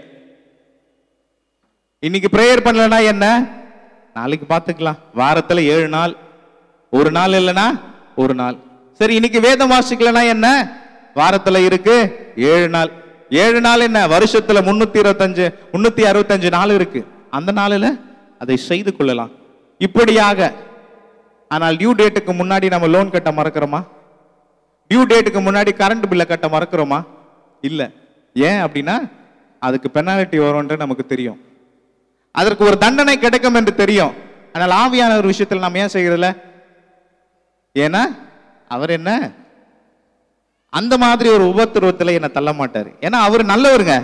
இன்னைக்கு பிரேயர் பண்ணலனா என்ன நாளைக்கு பார்த்துக்கலாம் வாரத்துல ஏழு நாள் ஒரு நாள் இல்லைன்னா ஒரு நாள் சரி இன்னைக்கு வேதம் வாசிக்கலனா என்ன வாரத்துல இருக்கு ஏழு நாள் ஏழு நாள் என்ன வருஷத்துல முன்னூத்தி இருபத்தஞ்சு முன்னூத்தி அறுபத்தஞ்சு நாள் இருக்கு அந்த நாளில் அதை செய்து கொள்ளலாம் இப்படியாக ஆனால் டியூ டேட்டுக்கு முன்னாடி நம்ம லோன் கட்ட மறக்கிறோமா டியூ டேட்டுக்கு முன்னாடி கரண்ட் பில்லை கட்ட மறக்கிறோமா இல்ல ஏன் அப்படின்னா அதுக்கு பெனாலிட்டி வரும்ன்றது நமக்கு தெரியும் அதற்கு ஒரு தண்டனை கிடைக்கும் என்று தெரியும் ஆனால் ஆவியான ஒரு விஷயத்தில் நாம் ஏன் செய்யறதில்ல ஏன்னா அவர் என்ன அந்த மாதிரி ஒரு உபத்திரவத்தில் என்னை தள்ள மாட்டார் ஏன்னா அவர் நல்லவருங்க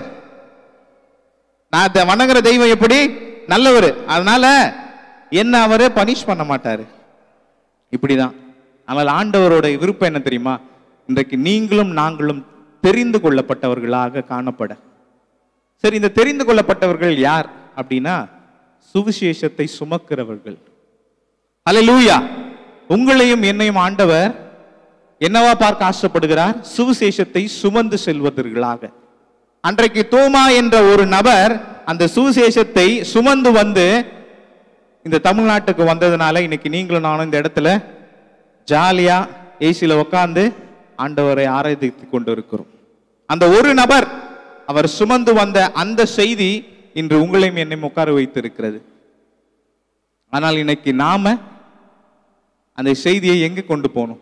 நான் அதை வணங்குற தெய்வம் எப்படி நல்லவர் அதனால என்ன அவரு பனிஷ் பண்ண மாட்டாரு இப்படிதான் ஆனால் ஆண்டவரோட விருப்பம் என்ன தெரியுமா இன்றைக்கு நீங்களும் நாங்களும் தெரிந்து கொள்ளப்பட்டவர்களாக காணப்பட சரி இந்த தெரிந்து கொள்ளப்பட்டவர்கள் யார் அப்படின்னா சுவிசேஷத்தை சுமக்கிறவர்கள் அல்லேலூயா உங்களையும் என்னையும் ஆண்டவர் என்னவா பார்க்க ஆசைப்படுகிறார் சுவிசேஷத்தை சுமந்து செல்வதற்களாக அன்றைக்கு தோமா என்ற ஒரு நபர் அந்த சுவிசேஷத்தை சுமந்து வந்து இந்த தமிழ்நாட்டுக்கு வந்ததுனால இன்னைக்கு நீங்களும் நானும் இந்த இடத்துல ஜாலியா ஏசில உட்கார்ந்து ஆண்டவரை ஆராதித்து கொண்டு இருக்கிறோம் அந்த ஒரு நபர் அவர் சுமந்து வந்த அந்த செய்தி இன்று உங்களையும் என்னையும் உட்கார வைத்திருக்கிறது ஆனால் இன்னைக்கு நாம அந்த செய்தியை எங்க கொண்டு போகணும்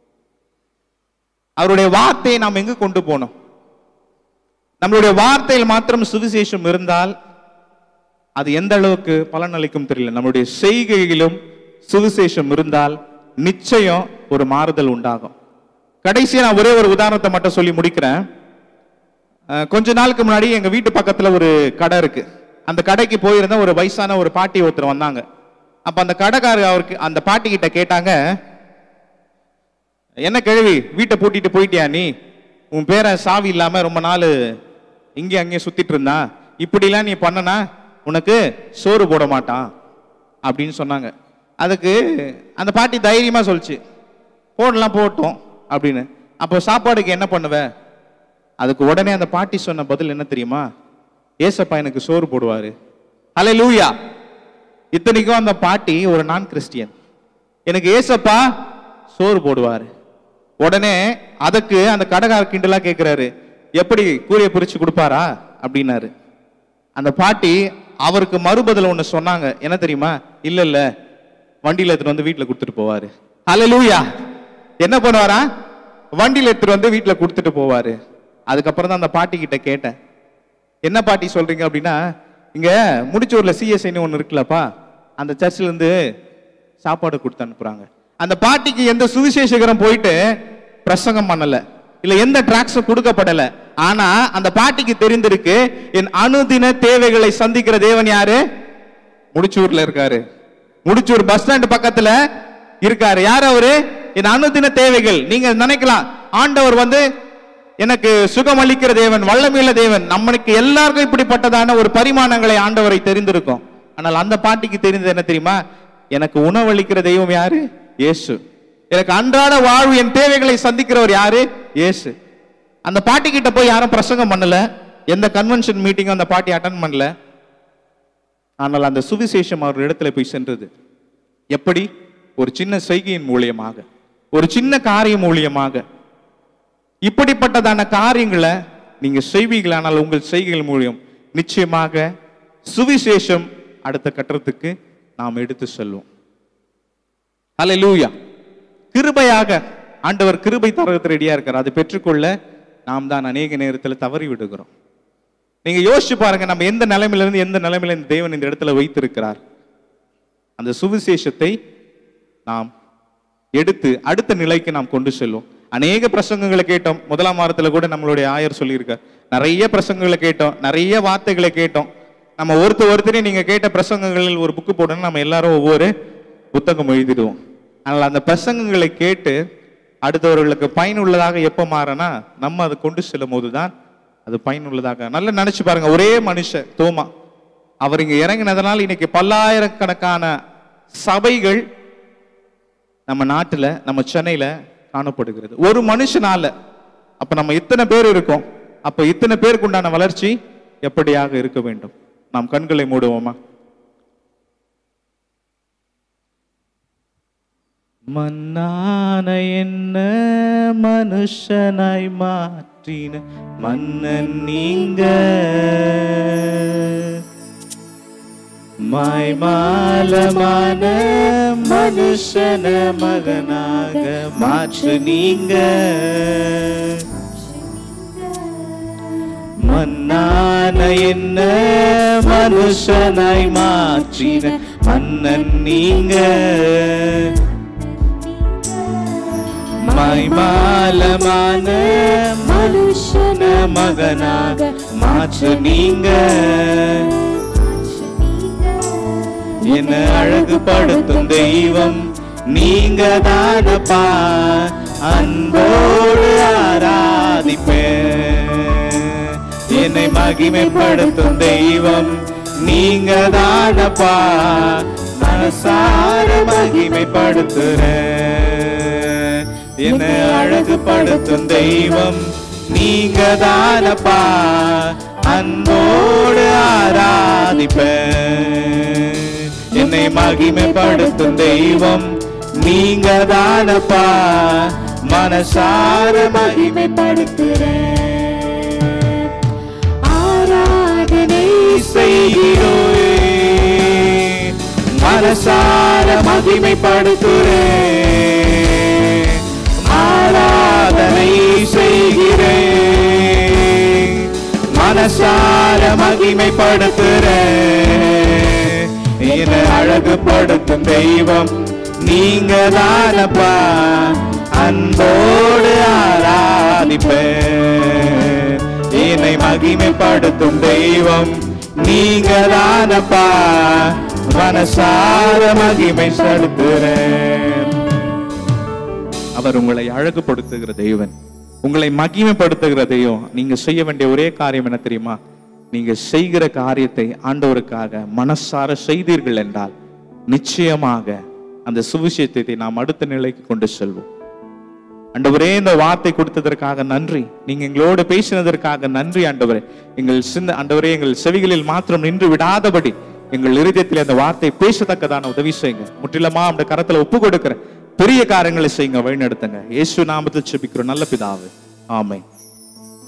அவருடைய வார்த்தையை நாம் எங்க கொண்டு போனோம் நம்மளுடைய வார்த்தையில் மாத்திரம் சுவிசேஷம் இருந்தால் அது எந்த அளவுக்கு பலன் அளிக்கும் தெரியல நம்மளுடைய செய்கையிலும் சுவிசேஷம் இருந்தால் நிச்சயம் ஒரு மாறுதல் உண்டாகும் கடைசியா நான் ஒரே ஒரு உதாரணத்தை மட்டும் சொல்லி முடிக்கிறேன் அஹ், கொஞ்ச நாளுக்கு முன்னாடி எங்க வீட்டு பக்கத்துல ஒரு கடை இருக்கு அந்த கடைக்கு போயிருந்த ஒரு வயசான ஒரு பாட்டி ஒருத்தர் வந்தாங்க அப்ப அந்த கடைக்காரர் அவருக்கு அந்த பாட்டி கிட்ட கேட்டாங்க என்ன கிழவி வீட்டை பூட்டிட்டு போயிட்டியா நீ உன் பேரை சாவி இல்லாம ரொம்ப நாள் இங்கே அங்கேயும் சுத்திட்டு இருந்தா இப்படிலாம் நீ பண்ணனா உனக்கு சோறு போட மாட்டான் அப்படின்னு சொன்னாங்க அதுக்கு அந்த பாட்டி தைரியமா சொல்லுச்சு போடலாம் போட்டோம் அப்படின்னு அப்போ சாப்பாடுக்கு என்ன பண்ணுவ அதுக்கு உடனே அந்த பாட்டி சொன்ன பதில் என்ன தெரியுமா ஏசப்பா எனக்கு சோறு போடுவாரு அலை லூயா இத்தனைக்கும் அந்த பாட்டி ஒரு நான் கிறிஸ்டியன் எனக்கு ஏசப்பா சோறு போடுவாரு உடனே அதுக்கு அந்த கடைக்கார கிண்டலா கேட்கிறாரு எப்படி கூலியை பிரிச்சு கொடுப்பாரா அப்படின்னாரு அந்த பாட்டி அவருக்கு மறுபதில் ஒண்ணு சொன்னாங்க என்ன தெரியுமா இல்ல இல்ல வண்டியில எடுத்துட்டு வந்து வீட்டுல கொடுத்துட்டு போவாரு ஹalleluya என்ன பண்ணுவாரா வண்டியில எடுத்துட்டு வந்து வீட்டுல கொடுத்துட்டு போவாரு அதுக்கப்புறம் தான் அந்த பாட்டி கிட்ட கேட்டேன் என்ன பாட்டி சொல்றீங்க அப்படின்னா இங்க முடிச்சூர்ல சிஎஸ்ஐன்னு ஒன்று இருக்குல்லப்பா அந்த சர்ச்சில் இருந்து சாப்பாடு கொடுத்து அனுப்புறாங்க அந்த பாட்டிக்கு எந்த சுவிசேஷகரம் போயிட்டு பிரசங்கம் பண்ணல இல்ல எந்த டிராக்ஸும் கொடுக்கப்படல ஆனா அந்த பாட்டிக்கு தெரிந்திருக்கு என் அனுதின தேவைகளை சந்திக்கிற தேவன் யாரு முடிச்சூர்ல இருக்காரு முடிச்சூர் பஸ் ஸ்டாண்ட் பக்கத்துல இருக்காரு யார் அவரு என் அனுதின தேவைகள் நீங்க நினைக்கலாம் ஆண்டவர் வந்து எனக்கு சுகம் அளிக்கிற தேவன் வல்லமையுள்ள தேவன் நம்மளுக்கு எல்லாருக்கும் இப்படிப்பட்டதான ஒரு பரிமாணங்களை ஆண்டவரை தெரிந்திருக்கும் ஆனால் அந்த பாட்டிக்கு தெரிந்தது என்ன தெரியுமா எனக்கு உணவளிக்கிற தெய்வம் யாரு இயேசு எனக்கு அன்றாட வாழ்வு என் தேவைகளை சந்திக்கிறவர் யாரு இயேசு அந்த பாட்டி கிட்ட போய் யாரும் பிரசங்கம் பண்ணல எந்த கன்வென்ஷன் மீட்டிங்கும் அந்த பாட்டி அட்டன் பண்ணல ஆனால் அந்த சுவிசேஷம் அவர் இடத்துல போய் சென்றது எப்படி ஒரு சின்ன செய்கையின் மூலியமாக ஒரு சின்ன காரியம் மூலியமாக இப்படிப்பட்டதான காரியங்களை நீங்க செய்வீங்களானால் உங்கள் செய்கைகள் மூலியம் நிச்சயமாக சுவிசேஷம் அடுத்த கட்டத்துக்கு நாம் எடுத்து செல்வோம் அல்லேலூயா கிருபையாக ஆண்டவர் கிருபை தரகத்து ரெடியா இருக்கார் அதை பெற்றுக்கொள்ள நாம் தான் அநேக நேரத்தில் தவறி விடுகிறோம் நீங்க யோசிச்சு பாருங்க நம்ம எந்த நிலைமையில இருந்து எந்த நிலைமையில இந்த தேவன் இந்த இடத்துல வைத்திருக்கிறார் அந்த சுவிசேஷத்தை நாம் எடுத்து அடுத்த நிலைக்கு நாம் கொண்டு செல்வோம் அநேக பிரசங்கங்களை கேட்டோம் முதலாம் வாரத்துல கூட நம்மளுடைய ஆயர் சொல்லியிருக்கார் நிறைய பிரசங்கங்களை கேட்டோம் நிறைய வார்த்தைகளை கேட்டோம் நம்ம ஒருத்தர் ஒருத்தரையும் நீங்க கேட்ட பிரசங்கங்களில் ஒரு புக்கு போடணும் நம்ம எல்லாரும் ஒவ்வொரு புத்தகம் எழுதிடுவோம் ஆனால் அந்த பிரசங்கங்களை கேட்டு அடுத்தவர்களுக்கு பயனுள்ளதாக எப்போ மாறனா நம்ம அதை கொண்டு செல்லும் போதுதான் அது பயனுள்ளதாக நல்லா நினைச்சு பாருங்க ஒரே மனுஷன் தோமா அவர் இங்க இறங்கினதுனால இன்னைக்கு பல்லாயிரக்கணக்கான சபைகள் நம்ம நாட்டுல நம்ம சென்னையில காணப்படுகிறது ஒரு மனுஷனால அப்ப நம்ம இத்தனை பேர் இருக்கோம் அப்ப இத்தனை பேருக்கு உண்டான வளர்ச்சி எப்படியாக இருக்க வேண்டும் நாம் கண்களை மூடுவோமா மன்னான என்ன மனுஷனாய் மாற்றின மன்னன் நீங்க மாய்மாலமான மனுஷன மகனாக மாற்று நீங்க மன்னான என்ன மனுஷனாய் மாற்றின மன்னன் நீங்க மாய்மாலமான மனுஷன மகனாக மாற்று நீங்க என்ன அழகுபடுத்தும் தெய்வம் நீங்க தானப்பா அன்போடு ஆராதிப்பேன் என்னை மகிமைப்படுத்தும் தெய்வம் நீங்க தானப்பா மனசார மகிமைப்படுத்துறேன் என்னை அழகுபடுத்தும் தெய்வம் நீங்க தானப்பா அன்போடு ஆராதிப்பேன் என்னை மகிமைப்படுத்தும் தெய்வம் நீங்க தானப்பா மனசார மகிமைப்படுத்துறேன் ஆராதனை செய்கிறோயே மனசார மகிமைப்படுத்துறேன் ஆராதனை செய்கிறேன் மனசார மகிமைப்படுத்துறேன் என்னை அழகுபடுத்தும் தெய்வம் நீங்க தானப்பா அன்போடு ஆராதிப்பேன் என்னை மகிமைப்படுத்தும் தெய்வம் நீங்க தானப்பா மனசார மகிமை செலுத்துறேன் அவர் உங்களை அழகுபடுத்துகிற தெய்வன் உங்களை மகிமைப்படுத்துகிற தெய்வம் நீங்க செய்ய வேண்டிய ஒரே காரியம் என்ன தெரியுமா நீங்க செய்கிற காரியத்தை ஆண்டவருக்காக மனசார செய்தீர்கள் என்றால் நிச்சயமாக அந்த சுவிசேஷத்தை நாம் அடுத்த நிலைக்கு கொண்டு செல்வோம் ஆண்டவரே இந்த வார்த்தை கொடுத்ததற்காக நன்றி நீங்க எங்களோடு பேசினதற்காக நன்றி ஆண்டவரே எங்கள் சின்ன ஆண்டவரே எங்கள் செவிகளில் மாத்திரம் நின்று விடாதபடி எங்கள் இருதயத்தில் அந்த வார்த்தை பேசத்தக்கதான உதவி செய்யுங்க முற்றிலுமா அந்த கரத்துல ஒப்பு கொடுக்கிற பெரிய காரியங்களை செய்யுங்க வழிநடத்துங்க இயேசு நாமத்தில் செபிக்கிறோம் நல்ல பிதாவே ஆமென்